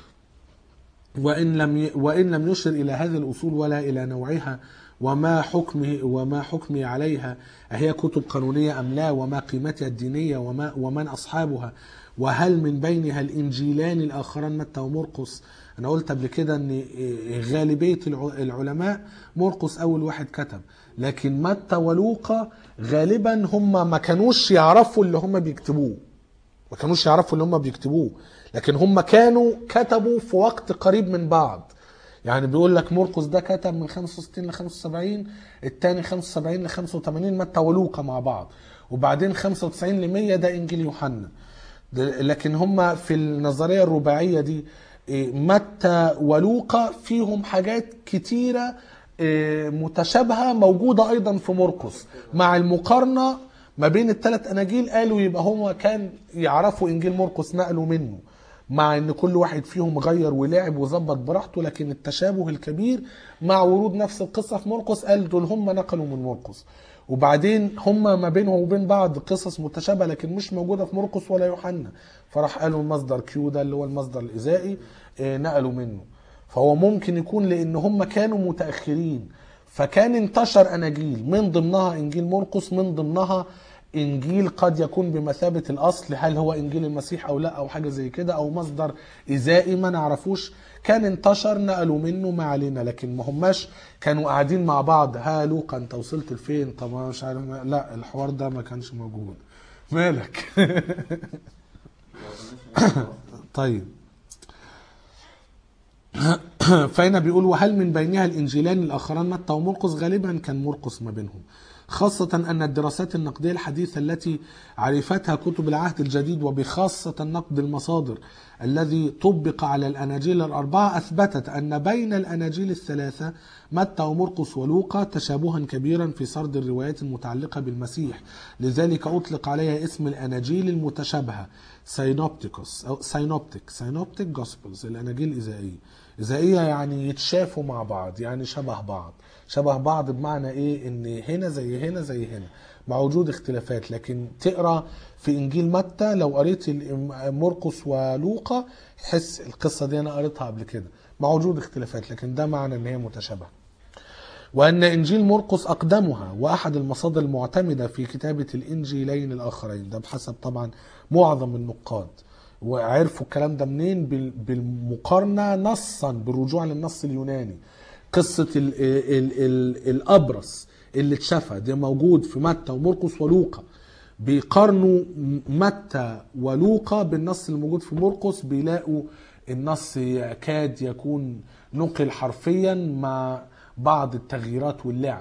وإن لم ي... وإن لم يشر إلى هذه الأصول ولا إلى نوعها وما حكمه وما حكمي عليها أهي كتب قانونية أم لا وما قيمتها الدينية وما ومن أصحابها وهل من بينها الإنجيلان الآخران متى ومرقس أنا قلت قبل كده أن غالبية الع- العلماء مرقس أول واحد كتب لكن متى ولوقا غالبا هم ما كانوش يعرفوا اللي هم بيكتبوه ما كانوش يعرفوا اللي هم بيكتبوه لكن هم كانوا كتبوا في وقت قريب من بعض يعني بيقول لك مرقس ده كتب من 65 ل 75 الثاني 75 ل 85 متى ولوقا مع بعض وبعدين 95 ل 100 ده انجيل يوحنا ده- لكن هم في النظريه الرباعيه دي إيه، متى ولوقا فيهم حاجات كتيره إيه، متشابهه موجوده ايضا في مرقس مع المقارنه ما بين الثلاث اناجيل قالوا يبقى هو كان يعرفوا انجيل مرقس نقلوا منه مع ان كل واحد فيهم غير ولعب وظبط براحته لكن التشابه الكبير مع ورود نفس القصه في مرقس قال دول هم نقلوا من مرقس وبعدين هم ما بينهم وبين بعض قصص متشابهه لكن مش موجوده في مرقس ولا يوحنا فراح قالوا المصدر كيو ده اللي هو المصدر الاذائي آه، نقلوا منه فهو ممكن يكون لان هم كانوا متاخرين فكان انتشر اناجيل من ضمنها انجيل مرقس من ضمنها انجيل قد يكون بمثابه الاصل هل هو انجيل المسيح او لا او حاجه زي كده او مصدر اذائي ما نعرفوش كان انتشر نقلوا منه ما علينا لكن ما هماش كانوا قاعدين مع بعض ها لوقا انت وصلت لفين طب انا مش عارف لا الحوار ده ما كانش موجود مالك طيب فهنا بيقول وهل من بينها الانجيلان الاخران متى ومرقس غالبا كان مرقس ما بينهم خاصة أن الدراسات النقدية الحديثة التي عرفتها كتب العهد الجديد وبخاصة نقد المصادر الذي طبق على الأناجيل الأربعة أثبتت أن بين الأناجيل الثلاثة متى ومرقس ولوقا تشابها كبيرا في سرد الروايات المتعلقة بالمسيح لذلك أطلق عليها اسم الأناجيل المتشابهة سينوبتيكوس أو سينوبتيك سينوبتيك جوسبلز الأناجيل الإذائية إذائية يعني يتشافوا مع بعض يعني شبه بعض شبه بعض بمعنى ايه ان هنا زي هنا زي هنا مع وجود اختلافات لكن تقرا في انجيل متى لو قريت ال- مرقس ولوقا تحس القصه دي انا قريتها قبل كده مع وجود اختلافات لكن ده معنى ان هي متشابهه وأن إنجيل مرقس أقدمها وأحد المصادر المعتمدة في كتابة الإنجيلين الآخرين ده بحسب طبعا معظم النقاد وعرفوا الكلام ده منين بال- بالمقارنة نصا بالرجوع للنص اليوناني قصة ال ال ال الأبرص اللي اتشفى ده موجود في متى ومرقس ولوقا بيقارنوا متى ولوقا بالنص اللي موجود في مرقس بيلاقوا النص يكاد يكون نقل حرفيا مع بعض التغييرات واللعب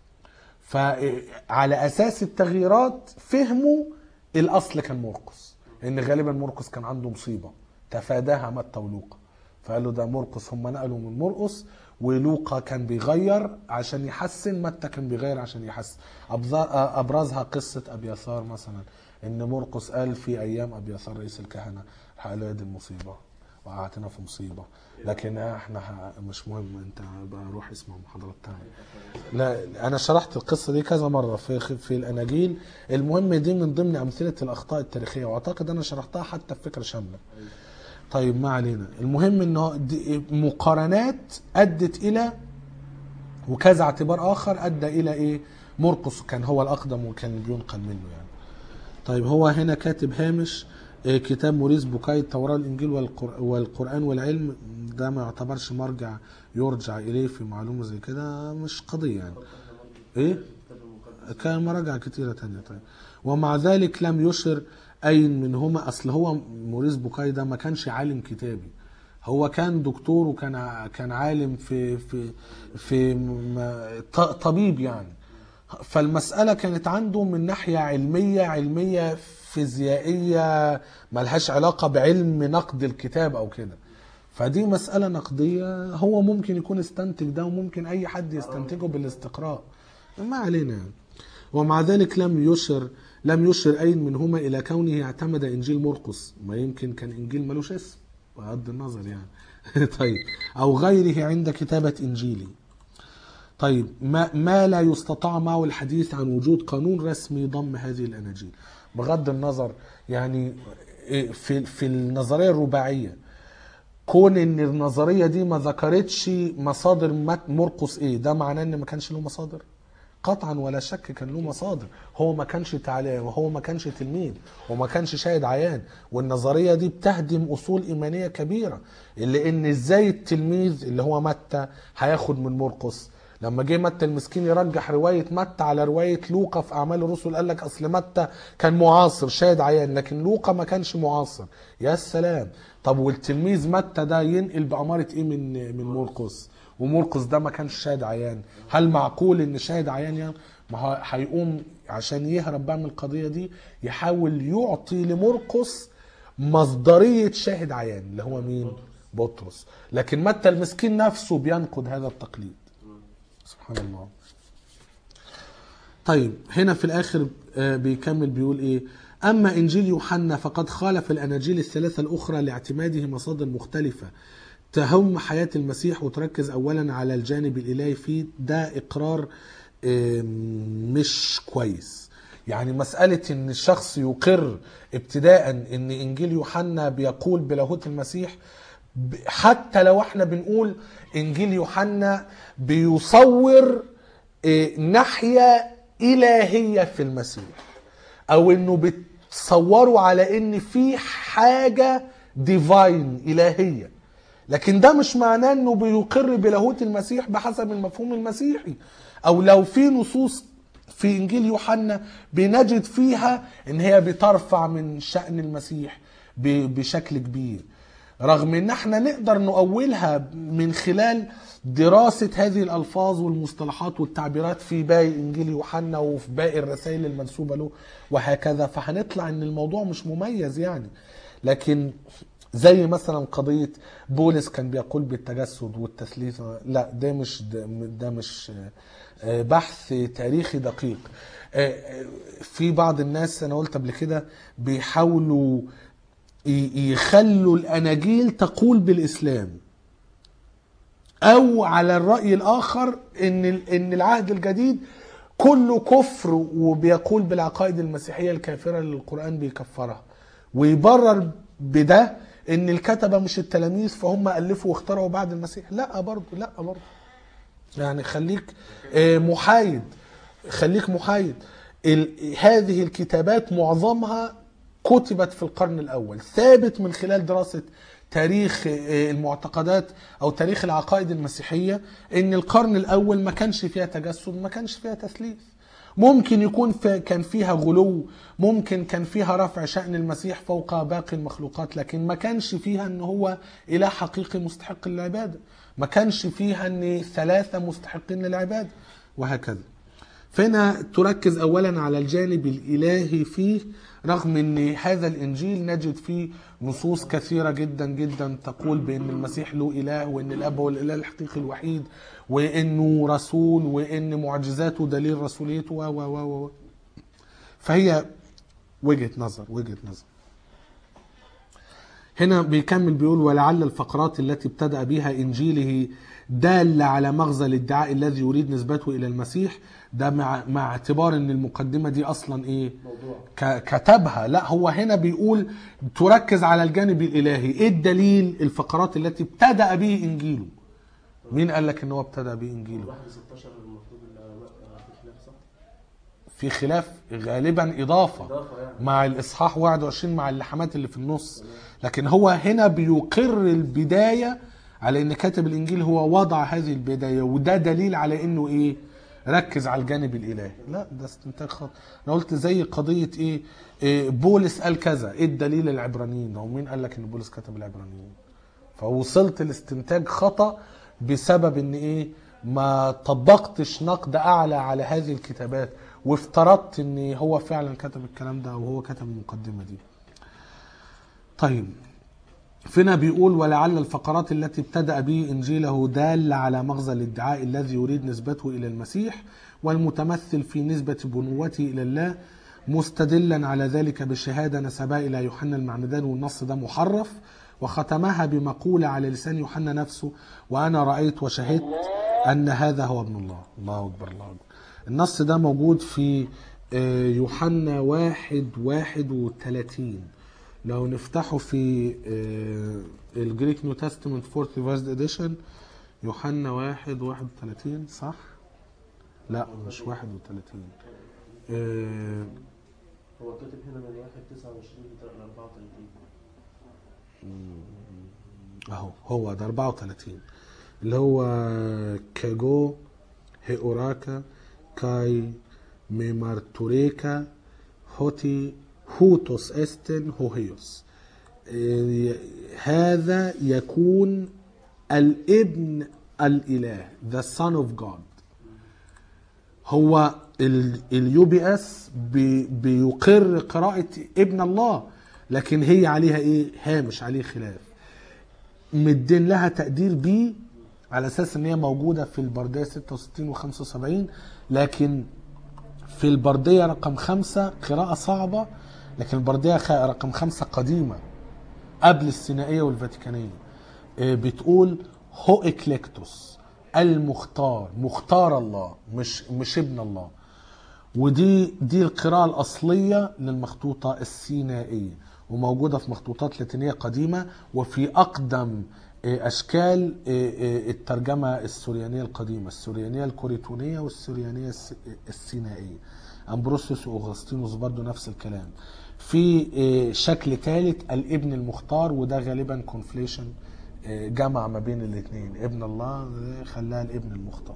فعلى اساس التغييرات فهموا الاصل كان مرقس ان غالبا مرقس كان عنده مصيبه تفاداها متى ولوقا فقالوا ده مرقس هم نقلوا من مرقس ولوقا كان بيغير عشان يحسن متى كان بيغير عشان يحسن أبز- ابرزها قصه ابيثار مثلا ان مرقس قال في ايام ابيثار رئيس الكهنه راح قال له يا دي المصيبه وقعتنا في مصيبه لكن احنا ه- مش مهم انت بقى روح اسمع محاضرات تانية لا انا شرحت القصه دي كذا مره في في الاناجيل المهم دي من ضمن امثله الاخطاء التاريخيه واعتقد انا شرحتها حتى في فكره شامله طيب ما علينا المهم انه دي مقارنات ادت الى وكذا اعتبار اخر ادى الى ايه مرقس كان هو الاقدم وكان بينقل منه يعني طيب هو هنا كاتب هامش آه، كتاب موريس بوكاي التوراة الإنجيل والقر- والقرآن والعلم ده ما يعتبرش مرجع يرجع إليه في معلومة زي كده مش قضية يعني إيه؟ كان مراجع كتيرة تانية طيب ومع ذلك لم يشر أي منهما أصل هو موريس بوكاي ده ما كانش عالم كتابي هو كان دكتور وكان ع- كان عالم في في في م- ط- طبيب يعني فالمسألة كانت عنده من ناحية علمية علمية فيزيائية ملهاش علاقة بعلم نقد الكتاب أو كده فدي مسألة نقدية هو ممكن يكون استنتج ده وممكن أي حد يستنتجه بالاستقراء ما علينا يعني ومع ذلك لم يشر لم يشر أي منهما إلى كونه اعتمد إنجيل مرقس ما يمكن كان إنجيل ملوش اسم بغض النظر يعني طيب أو غيره عند كتابة إنجيلي طيب ما, ما لا يستطاع معه الحديث عن وجود قانون رسمي ضم هذه الاناجيل بغض النظر يعني إيه في في النظريه الرباعيه كون ان النظريه دي ما ذكرتش مصادر مت- مرقس ايه ده معناه ان ما كانش له مصادر قطعا ولا شك كان له مصادر هو ما كانش تعليم وهو ما كانش تلميذ وما كانش شاهد عيان والنظريه دي بتهدم اصول ايمانيه كبيره لان ازاي التلميذ اللي هو متى هياخد من مرقس لما جه متى المسكين يرجح روايه متى على روايه لوقا في اعمال الرسل قال لك اصل متى كان معاصر شاهد عيان لكن لوقا ما كانش معاصر يا سلام طب والتلميذ متى ده ينقل باماره ايه من من مرقس ومرقس ده ما كانش شاهد عيان هل معقول ان شاهد عيان يعني ما هو هيقوم عشان يهرب بقى من القضيه دي يحاول يعطي لمرقس مصدريه شاهد عيان اللي هو مين بطرس لكن متى المسكين نفسه بينقد هذا التقليد سبحان الله طيب هنا في الاخر آه، بيكمل بيقول ايه اما انجيل يوحنا فقد خالف الاناجيل الثلاثه الاخرى لاعتماده مصادر مختلفه تهم حياه المسيح وتركز اولا على الجانب الالهي فيه ده اقرار آم، مش كويس يعني مسألة إن الشخص يقر ابتداء إن إنجيل يوحنا بيقول بلاهوت المسيح ب- حتى لو احنا بنقول إنجيل يوحنا بيصور إيه، ناحية إلهية في المسيح أو إنه بتصوروا على إن في حاجة ديفاين إلهية لكن ده مش معناه انه بيقر بلاهوت المسيح بحسب المفهوم المسيحي او لو في نصوص في انجيل يوحنا بنجد فيها ان هي بترفع من شأن المسيح ب- بشكل كبير رغم ان احنا نقدر نؤولها من خلال دراسة هذه الألفاظ والمصطلحات والتعبيرات في باقي إنجيل يوحنا وفي باقي الرسائل المنسوبة له وهكذا فهنطلع إن الموضوع مش مميز يعني لكن زي مثلا قضية بولس كان بيقول بالتجسد والتثليث لا ده مش ده, ده مش آه، بحث تاريخي دقيق آه، في بعض الناس انا قلت قبل كده بيحاولوا ي- يخلوا الاناجيل تقول بالاسلام او على الراي الاخر ان ال- ان العهد الجديد كله كفر وبيقول بالعقائد المسيحيه الكافره اللي القران بيكفرها ويبرر بده ان الكتبه مش التلاميذ فهم الفوا واخترعوا بعد المسيح لا برضه لا برضه يعني خليك آه، محايد خليك محايد ال- هذه الكتابات معظمها كتبت في القرن الاول ثابت من خلال دراسه تاريخ آه، المعتقدات او تاريخ العقائد المسيحيه ان القرن الاول ما كانش فيها تجسد ما كانش فيها تثليث ممكن يكون في كان فيها غلو ممكن كان فيها رفع شأن المسيح فوق باقي المخلوقات لكن ما كانش فيها ان هو اله حقيقي مستحق للعباده ما كانش فيها ان ثلاثه مستحقين للعباده وهكذا فهنا تركز اولا على الجانب الالهي فيه رغم ان هذا الانجيل نجد فيه نصوص كثيره جدا جدا تقول بان المسيح له اله وان الاب هو الاله الحقيقي الوحيد وانه رسول وان معجزاته دليل رسوليته و و و و فهي وجهه نظر وجهه نظر هنا بيكمل بيقول ولعل الفقرات التي ابتدأ بها إنجيله دالة على مغزى الادعاء الذي يريد نسبته إلى المسيح ده مع, مع اعتبار ان المقدمة دي أصلا إيه موضوع ك- كتبها لا هو هنا بيقول تركز على الجانب الإلهي إيه الدليل الفقرات التي ابتدأ به إنجيله مين قال لك ان هو ابتدأ به إنجيله واحد 16 المفروض العلماء في خلاف صح؟ في خلاف غالبا إضافة اضافه يعني مع الاصحاح 21 مع اللحمات اللي في النص لكن هو هنا بيقر البدايه على ان كاتب الانجيل هو وضع هذه البدايه وده دليل على انه ايه ركز على الجانب الالهي لا ده استنتاج خاطئ انا قلت زي قضيه ايه, إيه بولس قال كذا ايه الدليل العبرانيين هو مين قال لك ان بولس كتب العبرانيين فوصلت لاستنتاج خطا بسبب ان ايه ما طبقتش نقد اعلى على هذه الكتابات وافترضت ان هو فعلا كتب الكلام ده وهو كتب المقدمه دي طيب فينا بيقول ولعل الفقرات التي ابتدأ به إنجيله دالة على مغزى الادعاء الذي يريد نسبته إلى المسيح والمتمثل في نسبة بنوته إلى الله مستدلا على ذلك بشهادة نسبها إلى يوحنا المعمدان والنص ده محرف وختمها بمقولة على لسان يوحنا نفسه وأنا رأيت وشهدت أن هذا هو ابن الله الله أكبر الله أكبر النص ده موجود في آه، يوحنا واحد واحد وثلاثين لو نفتحه في آه، الجريك نيو تestament فورث فيرست اديشن يوحنا واحد واحد وثلاثين صح؟ لا مش واحد وثلاثين آه، هو كاتب هنا من 1 29 ل 34 اهو هو ده 34 اللي هو كاجو هيوراكا كاي ميمارتوريكا هوتي هوتوس استن هوهيوس إيه، هذا يكون الابن الاله the son of God هو اليو بي اس بيقر قراءة ابن الله لكن هي عليها ايه هامش عليه خلاف مدين لها تقدير بي على اساس ان هي موجوده في البرديه 66 و75 لكن في البرديه رقم خمسة قراءه صعبه لكن البرديه خ- رقم خمسة قديمه قبل السينائيه والفاتيكانيه آه، بتقول هو اكليكتوس المختار مختار الله مش مش ابن الله ودي دي القراءة الأصلية للمخطوطة السينائية وموجودة في مخطوطات لاتينية قديمة وفي أقدم آه، أشكال آه، آه، الترجمة السوريانية القديمة السوريانية الكوريتونية والسوريانية الس- السينائية أمبروسيوس وأغسطينوس برضو نفس الكلام في آه، شكل ثالث الابن المختار وده غالبا كونفليشن جمع ما بين الاثنين ابن الله آه، خلاها الابن المختار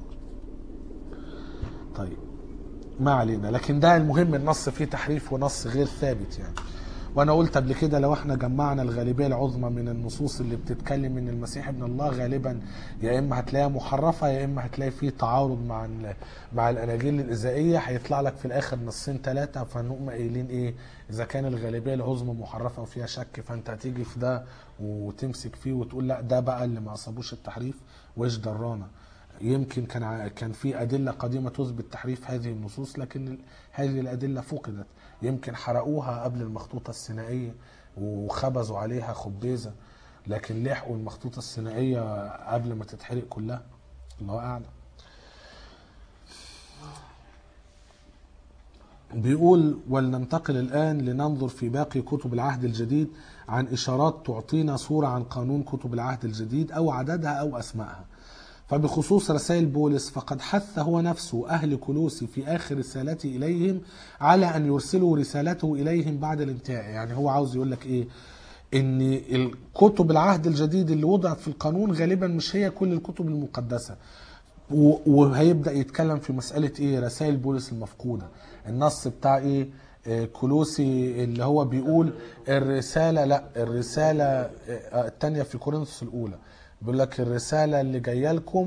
طيب ما علينا لكن ده المهم النص فيه تحريف ونص غير ثابت يعني وانا قلت قبل كده لو احنا جمعنا الغالبيه العظمى من النصوص اللي بتتكلم ان المسيح ابن الله غالبا يا اما هتلاقيها محرفه يا اما هتلاقي فيه تعارض مع ال- مع الاناجيل الاذائيه هيطلع لك في الاخر نصين ثلاثه فنقوم قايلين ايه اذا كان الغالبيه العظمى محرفه وفيها شك فانت هتيجي في ده وتمسك فيه وتقول لا ده بقى اللي ما اصابوش التحريف وايش درانا يمكن كان ع- كان في ادله قديمه تثبت تحريف هذه النصوص لكن ال- هذه الادله فقدت يمكن حرقوها قبل المخطوطه السينائيه وخبزوا عليها خبيزه لكن لحقوا المخطوطه السينائيه قبل ما تتحرق كلها الله اعلم بيقول ولننتقل الآن لننظر في باقي كتب العهد الجديد عن إشارات تعطينا صورة عن قانون كتب العهد الجديد أو عددها أو أسمائها فبخصوص رسائل بولس فقد حث هو نفسه أهل كلوسي في آخر رسالته إليهم على أن يرسلوا رسالته إليهم بعد الانتهاء يعني هو عاوز يقول لك إيه ان الكتب العهد الجديد اللي وضعت في القانون غالبا مش هي كل الكتب المقدسه و- وهيبدا يتكلم في مساله ايه رسائل بولس المفقوده النص بتاع ايه آه، كولوسي اللي هو بيقول الرساله لا الرساله آه، الثانيه في كورنثوس الاولى بيقول لك الرساله اللي جايه لكم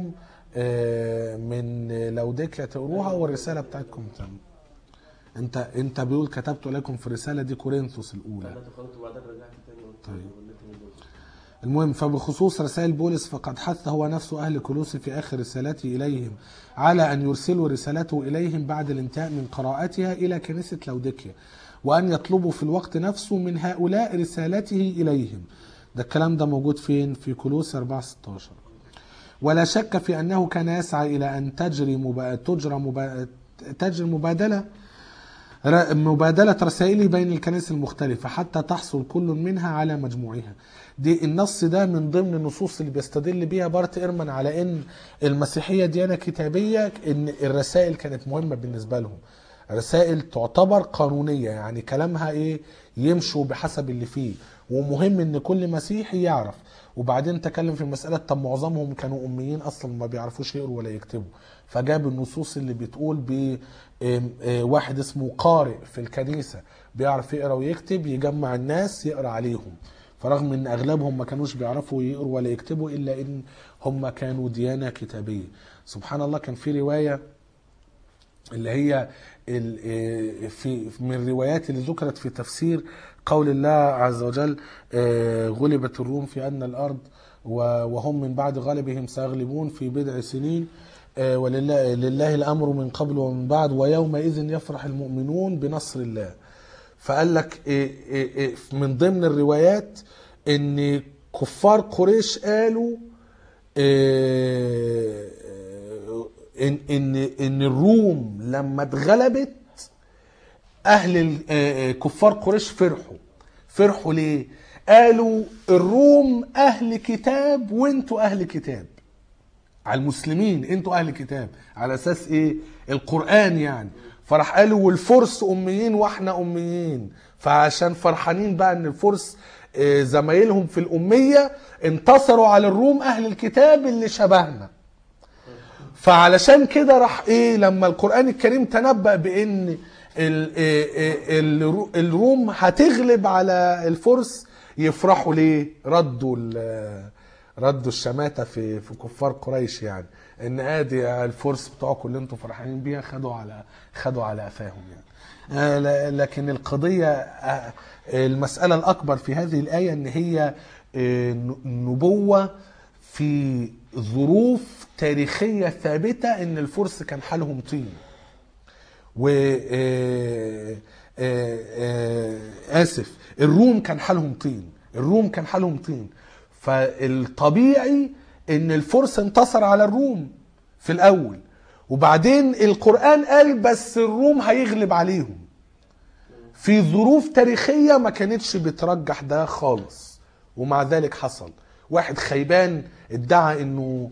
آه، من لوديكيا تقروها والرساله بتاعتكم تم انت انت بيقول كتبت اليكم في الرساله دي كورنثوس الاولى ثلاثة خلط وبعدين رجعت تاني قلت طيب. وليت من دول. المهم فبخصوص رسائل بولس فقد حث هو نفسه أهل كولوسي في آخر رسالته إليهم على أن يرسلوا رسالته إليهم بعد الانتهاء من قراءتها إلى كنيسة لوديكيا وأن يطلبوا في الوقت نفسه من هؤلاء رسالته إليهم ده الكلام ده موجود فين في كولوسي 4 16 ولا شك في أنه كان يسعى إلى أن تجري مبا... تجرى مبا... تجري مبادلة ر- مبادلة رسائله بين الكنائس المختلفة حتى تحصل كل منها على مجموعها دي النص ده من ضمن النصوص اللي بيستدل بيها بارت إيرمان على ان المسيحية ديانة كتابية ان الرسائل كانت مهمة بالنسبة لهم رسائل تعتبر قانونية يعني كلامها ايه يمشوا بحسب اللي فيه ومهم ان كل مسيحي يعرف وبعدين تكلم في مسألة طب معظمهم كانوا أميين أصلا ما بيعرفوش يقروا ولا يكتبوا فجاب النصوص اللي بتقول ب آم، آه، واحد اسمه قارئ في الكنيسة بيعرف يقرا ويكتب يجمع الناس يقرا عليهم فرغم ان اغلبهم ما كانوش بيعرفوا يقروا ولا يكتبوا الا ان هم كانوا ديانة كتابية سبحان الله كان في رواية اللي هي ال- آه، في من الروايات اللي ذكرت في تفسير قول الله عز وجل آه، غلبت الروم في أن الأرض و- وهم من بعد غلبهم سيغلبون في بضع سنين آه، ولله لله الأمر من قبل ومن بعد ويومئذ يفرح المؤمنون بنصر الله فقال لك آه، آه، آه، من ضمن الروايات ان كفار قريش قالوا آه، ان ان ان الروم لما اتغلبت اهل ال- آه، آه، كفار قريش فرحوا فرحوا ليه قالوا الروم اهل كتاب وانتوا اهل كتاب على المسلمين انتوا اهل كتاب على اساس ايه القران يعني فراح قالوا والفرس اميين واحنا اميين فعشان فرحانين بقى ان الفرس آه، زمايلهم في الاميه انتصروا على الروم اهل الكتاب اللي شبهنا فعلشان كده راح ايه لما القران الكريم تنبأ بان ال- إيه إيه الرو- الروم هتغلب على الفرس يفرحوا ليه ردوا ال- ردوا الشماتة في في كفار قريش يعني ان ادي الفرس بتوعكم اللي انتم فرحانين بيها خدوا على خدوا على قفاهم يعني آه، ل- لكن القضية آه، المسألة الأكبر في هذه الآية إن هي آه، ن- نبوة في ظروف تاريخية ثابتة إن الفرس كان حالهم طين و آه، آه، آه، آسف الروم كان حالهم طين الروم كان حالهم طين فالطبيعي إن الفرس انتصر على الروم في الأول وبعدين القرآن قال بس الروم هيغلب عليهم في ظروف تاريخية ما كانتش بترجح ده خالص ومع ذلك حصل واحد خيبان ادعى انه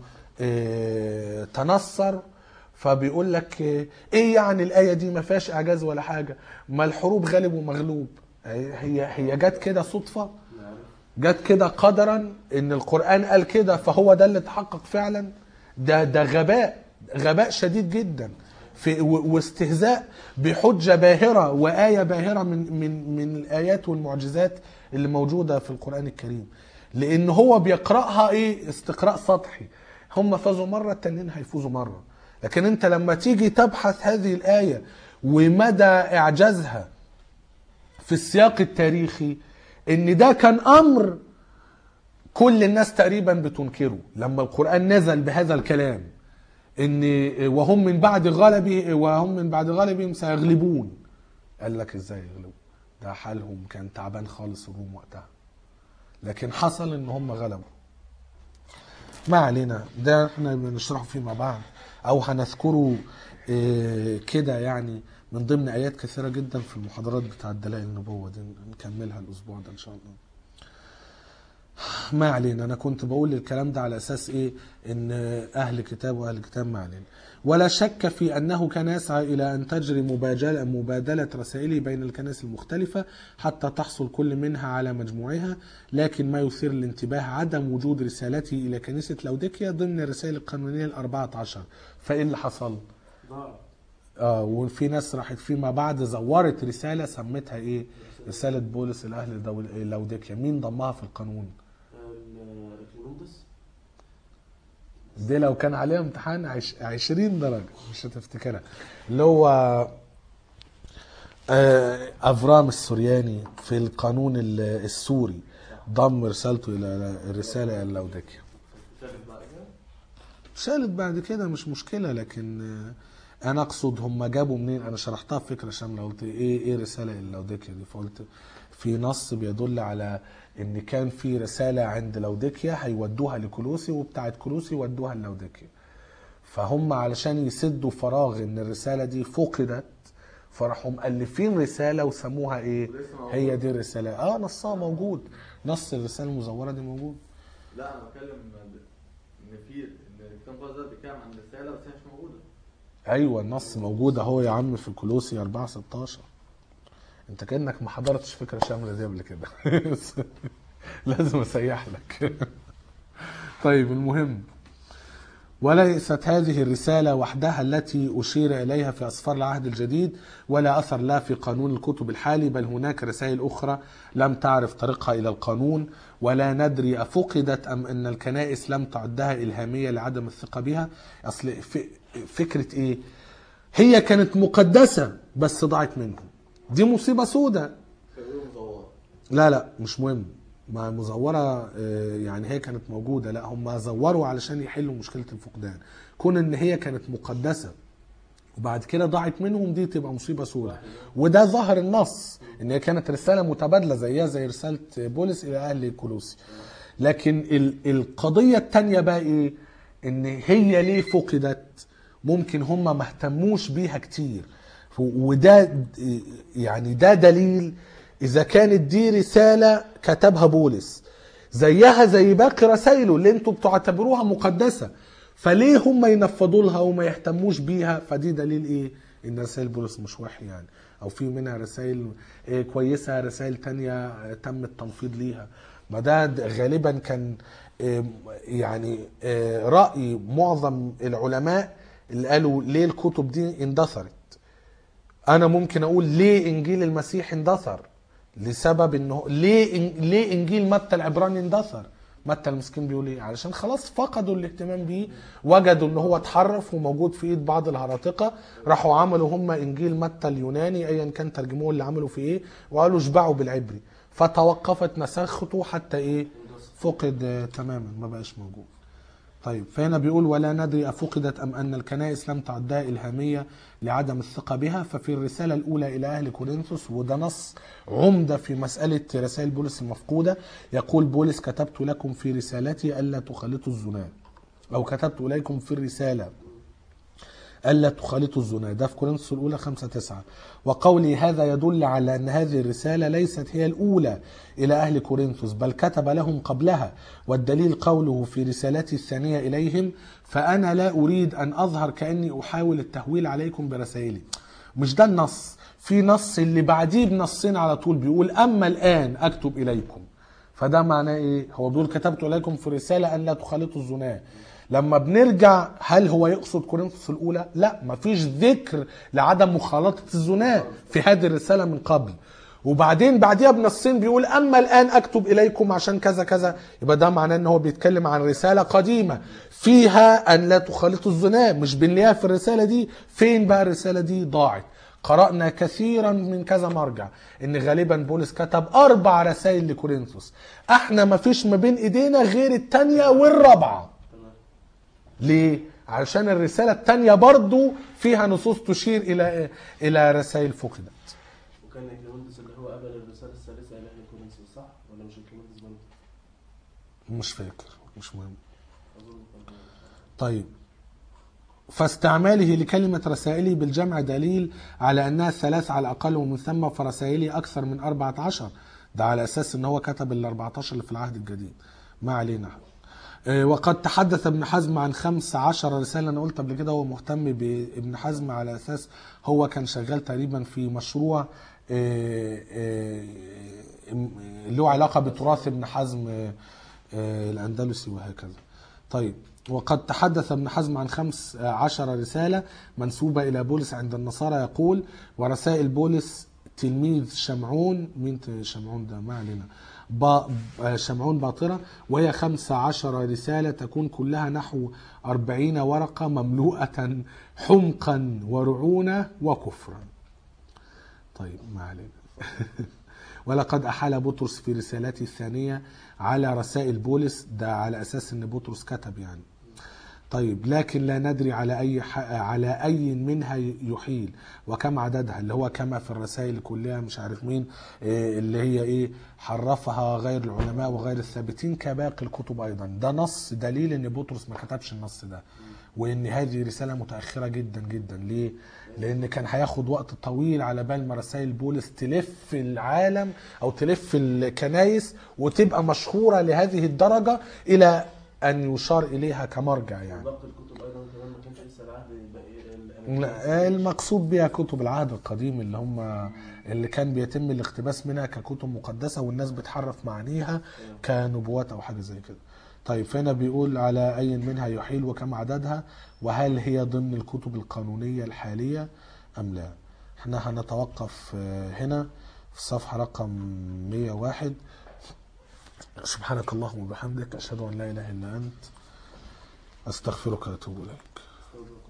اه تنصر فبيقول لك اه ايه يعني الايه دي ما فيهاش اعجاز ولا حاجه ما الحروب غالب ومغلوب هي هي جت كده صدفه جت كده قدرا ان القران قال كده فهو ده اللي اتحقق فعلا ده ده غباء غباء شديد جدا في و- واستهزاء بحجه باهره وايه باهره من من من الايات والمعجزات اللي موجوده في القران الكريم لان هو بيقراها ايه استقراء سطحي هم فازوا مره التانيين هيفوزوا مره لكن انت لما تيجي تبحث هذه الايه ومدى اعجازها في السياق التاريخي ان ده كان امر كل الناس تقريبا بتنكره لما القران نزل بهذا الكلام ان وهم من بعد غلبه وهم من بعد غلبهم سيغلبون قال لك ازاي يغلبوا ده حالهم كان تعبان خالص الروم وقتها لكن حصل ان هم غلبوا ما علينا ده احنا بنشرحه فيما بعد او هنذكره إيه، كده يعني من ضمن ايات كثيره جدا في المحاضرات بتاعه دلائل النبوه دي نكملها الاسبوع ده ان شاء الله ما علينا انا كنت بقول الكلام ده على اساس ايه ان اهل كتاب واهل كتاب ما علينا ولا شك في انه كان يسعى الى ان تجري مباجله مبادله رسائله بين الكنائس المختلفه حتى تحصل كل منها على مجموعها لكن ما يثير الانتباه عدم وجود رسالته الى كنيسه لوديكيا ضمن الرسائل القانونيه الأربعة عشر فايه اللي حصل؟ ضاع اه وفي ناس راحت فيما بعد زورت رساله سمتها ايه؟ رساله بولس الاهل دول- لوديكيا مين ضمها في القانون؟ ال- الكلوندس دي لو كان عليها امتحان عش... 20 درجة مش هتفتكرها اللي هو آه، أفرام السورياني في القانون ال- السوري ضم رسالته إلى الرسالة إلى اللودكية شايف بعد كده شالت بعد كده مش مشكلة لكن آه، أنا أقصد هم جابوا منين أنا شرحتها في فكرة شاملة قلت إيه إيه رسالة إلى اللودكية دي فقلت في نص بيدل على إن كان في رسالة عند لودكيا هيودوها لكولوسي وبتاعت كولوسي ودوها للودكيا فهم علشان يسدوا فراغ ان الرساله دي فقدت فراحوا مؤلفين رساله وسموها ايه ولسه موجود. هي دي الرساله اه نصها موجود نص الرساله المزوره دي موجود لا انا بتكلم ان في ان الكتاب المقدس ده بيتكلم عن رساله بس هي مش موجوده ايوه النص موجود اهو يا عم في كولوسي 4 16 انت كانك ما حضرتش فكره شامله دي قبل كده لازم اسيح لك طيب المهم وليست هذه الرسالة وحدها التي أشير إليها في أسفار العهد الجديد ولا أثر لها في قانون الكتب الحالي بل هناك رسائل أخرى لم تعرف طريقها إلى القانون ولا ندري أفقدت أم أن الكنائس لم تعدها إلهامية لعدم الثقة بها أصل ف- فكرة إيه هي كانت مقدسة بس ضاعت منهم دي مصيبة سودة فبيقولوا مزوره لا لا مش مهم ما مزورة آه، يعني هي كانت موجودة لا هم زوروا علشان يحلوا مشكلة الفقدان كون ان هي كانت مقدسة وبعد كده ضاعت منهم دي تبقى مصيبة سوداء وده ظهر النص ان هي كانت رسالة متبادلة زيها زي رسالة بولس الى اهل كولوسي لكن ال- القضية التانية بقى ايه ان هي ليه فقدت ممكن هم ما اهتموش بيها كتير وده د- يعني ده دليل اذا كانت دي رسالة كتبها بولس زيها زي باقي رسائله اللي انتوا بتعتبروها مقدسة فليه هم ينفضوا لها وما يهتموش بيها فدي دليل ايه ان رسائل بولس مش وحي يعني او في منها رسائل إيه كويسة رسائل تانية آه، تم التنفيض ليها ما ده د- غالبا كان آه، يعني آه، رأي معظم العلماء اللي قالوا ليه الكتب دي اندثرت انا ممكن اقول ليه انجيل المسيح اندثر لسبب انه ليه إن- ليه انجيل متى العبراني اندثر متى المسكين بيقول ايه علشان خلاص فقدوا الاهتمام بيه وجدوا ان هو اتحرف وموجود في ايد بعض الهراطقه راحوا عملوا هم انجيل متى اليوناني ايا كان ترجموه اللي عملوا فيه ايه وقالوا اشبعوا بالعبري فتوقفت نسخته حتى ايه فقد آه، تماما ما بقاش موجود طيب فهنا بيقول ولا ندري أفقدت أم أن الكنائس لم تعدها إلهامية لعدم الثقة بها ففي الرسالة الأولى إلى أهل كورنثوس وده نص عمدة في مسألة رسائل بولس المفقودة يقول بولس كتبت لكم في رسالتي ألا تخالطوا الزنا أو كتبت إليكم في الرسالة ألا تخالطوا الزنا ده في كورنثوس الأولى خمسة تسعة وقولي هذا يدل على أن هذه الرسالة ليست هي الأولى إلى أهل كورنثوس بل كتب لهم قبلها والدليل قوله في رسالتي الثانية إليهم فأنا لا أريد أن أظهر كأني أحاول التهويل عليكم برسائلي مش ده النص في نص اللي بعديه بنصين على طول بيقول أما الآن أكتب إليكم فده معناه ايه هو بيقول كتبت اليكم في رساله ان لا تخالطوا الزنا لما بنرجع هل هو يقصد كورنثوس الاولى لا مفيش ذكر لعدم مخالطه الزنا في هذه الرساله من قبل وبعدين بعديها بنصين بيقول اما الان اكتب اليكم عشان كذا كذا يبقى ده معناه ان هو بيتكلم عن رساله قديمه فيها ان لا تخالطوا الزنا مش بنلاقيها في الرساله دي فين بقى الرساله دي ضاعت قرأنا كثيرا من كذا مرجع ان غالبا بولس كتب اربع رسائل لكورنثوس احنا ما فيش ما بين ايدينا غير التانية والرابعة ليه؟ علشان الرسالة التانية برضو فيها نصوص تشير الى الى رسائل فقدت وكان الكليمندس اللي هو قبل الرسالة الثالثة إلى أهل كورنثوس صح؟ ولا مش الكليمندس برضه؟ مش فاكر مش مهم أظن كان هو. طيب فاستعماله لكلمة رسائلي بالجمع دليل على أنها ثلاث على الأقل ومن ثم فرسائلي أكثر من أربعة عشر ده على أساس أن هو كتب ال 14 اللي في العهد الجديد ما علينا آه، وقد تحدث ابن حزم عن خمس عشر رسالة أنا قلت قبل كده هو مهتم بابن حزم على أساس هو كان شغال تقريبا في مشروع آه، آه، له علاقة بتراث ابن حزم آه، آه، الأندلسي وهكذا طيب وقد تحدث ابن حزم عن خمس عشر رسالة منسوبة إلى بولس عند النصارى يقول ورسائل بولس تلميذ شمعون مين ت- شمعون ده ما علينا با شمعون باطرة وهي خمسة عشر رسالة تكون كلها نحو أربعين ورقة مملوءة حمقا ورعونة وكفرا طيب ما علينا ولقد أحال بطرس في رسالته الثانية على رسائل بولس ده على أساس أن بطرس كتب يعني طيب لكن لا ندري على أي ح... على أي منها يحيل وكم عددها اللي هو كما في الرسائل كلها مش عارف مين إيه اللي هي إيه حرفها غير العلماء وغير الثابتين كباقي الكتب أيضا ده نص دليل أن بطرس ما كتبش النص ده وأن هذه رسالة متأخرة جدا جدا ليه؟ لان كان هياخد وقت طويل على بال ما رسائل بولس تلف العالم او تلف الكنايس وتبقى مشهوره لهذه الدرجه الى ان يشار اليها كمرجع يعني باقي الكتب ايضا كمان ما كانش لسه العهد باقي لا، المقصود بها كتب العهد القديم اللي هم اللي كان بيتم الاقتباس منها ككتب مقدسه والناس بتحرف معانيها كنبوات او حاجه زي كده. طيب فهنا بيقول على اي منها يحيل وكم عددها وهل هي ضمن الكتب القانونيه الحاليه ام لا؟ احنا هنتوقف آه، هنا في الصفحه رقم 101 سبحانك اللهم وبحمدك اشهد ان لا اله الا انت استغفرك واتوب اليك. استودعكم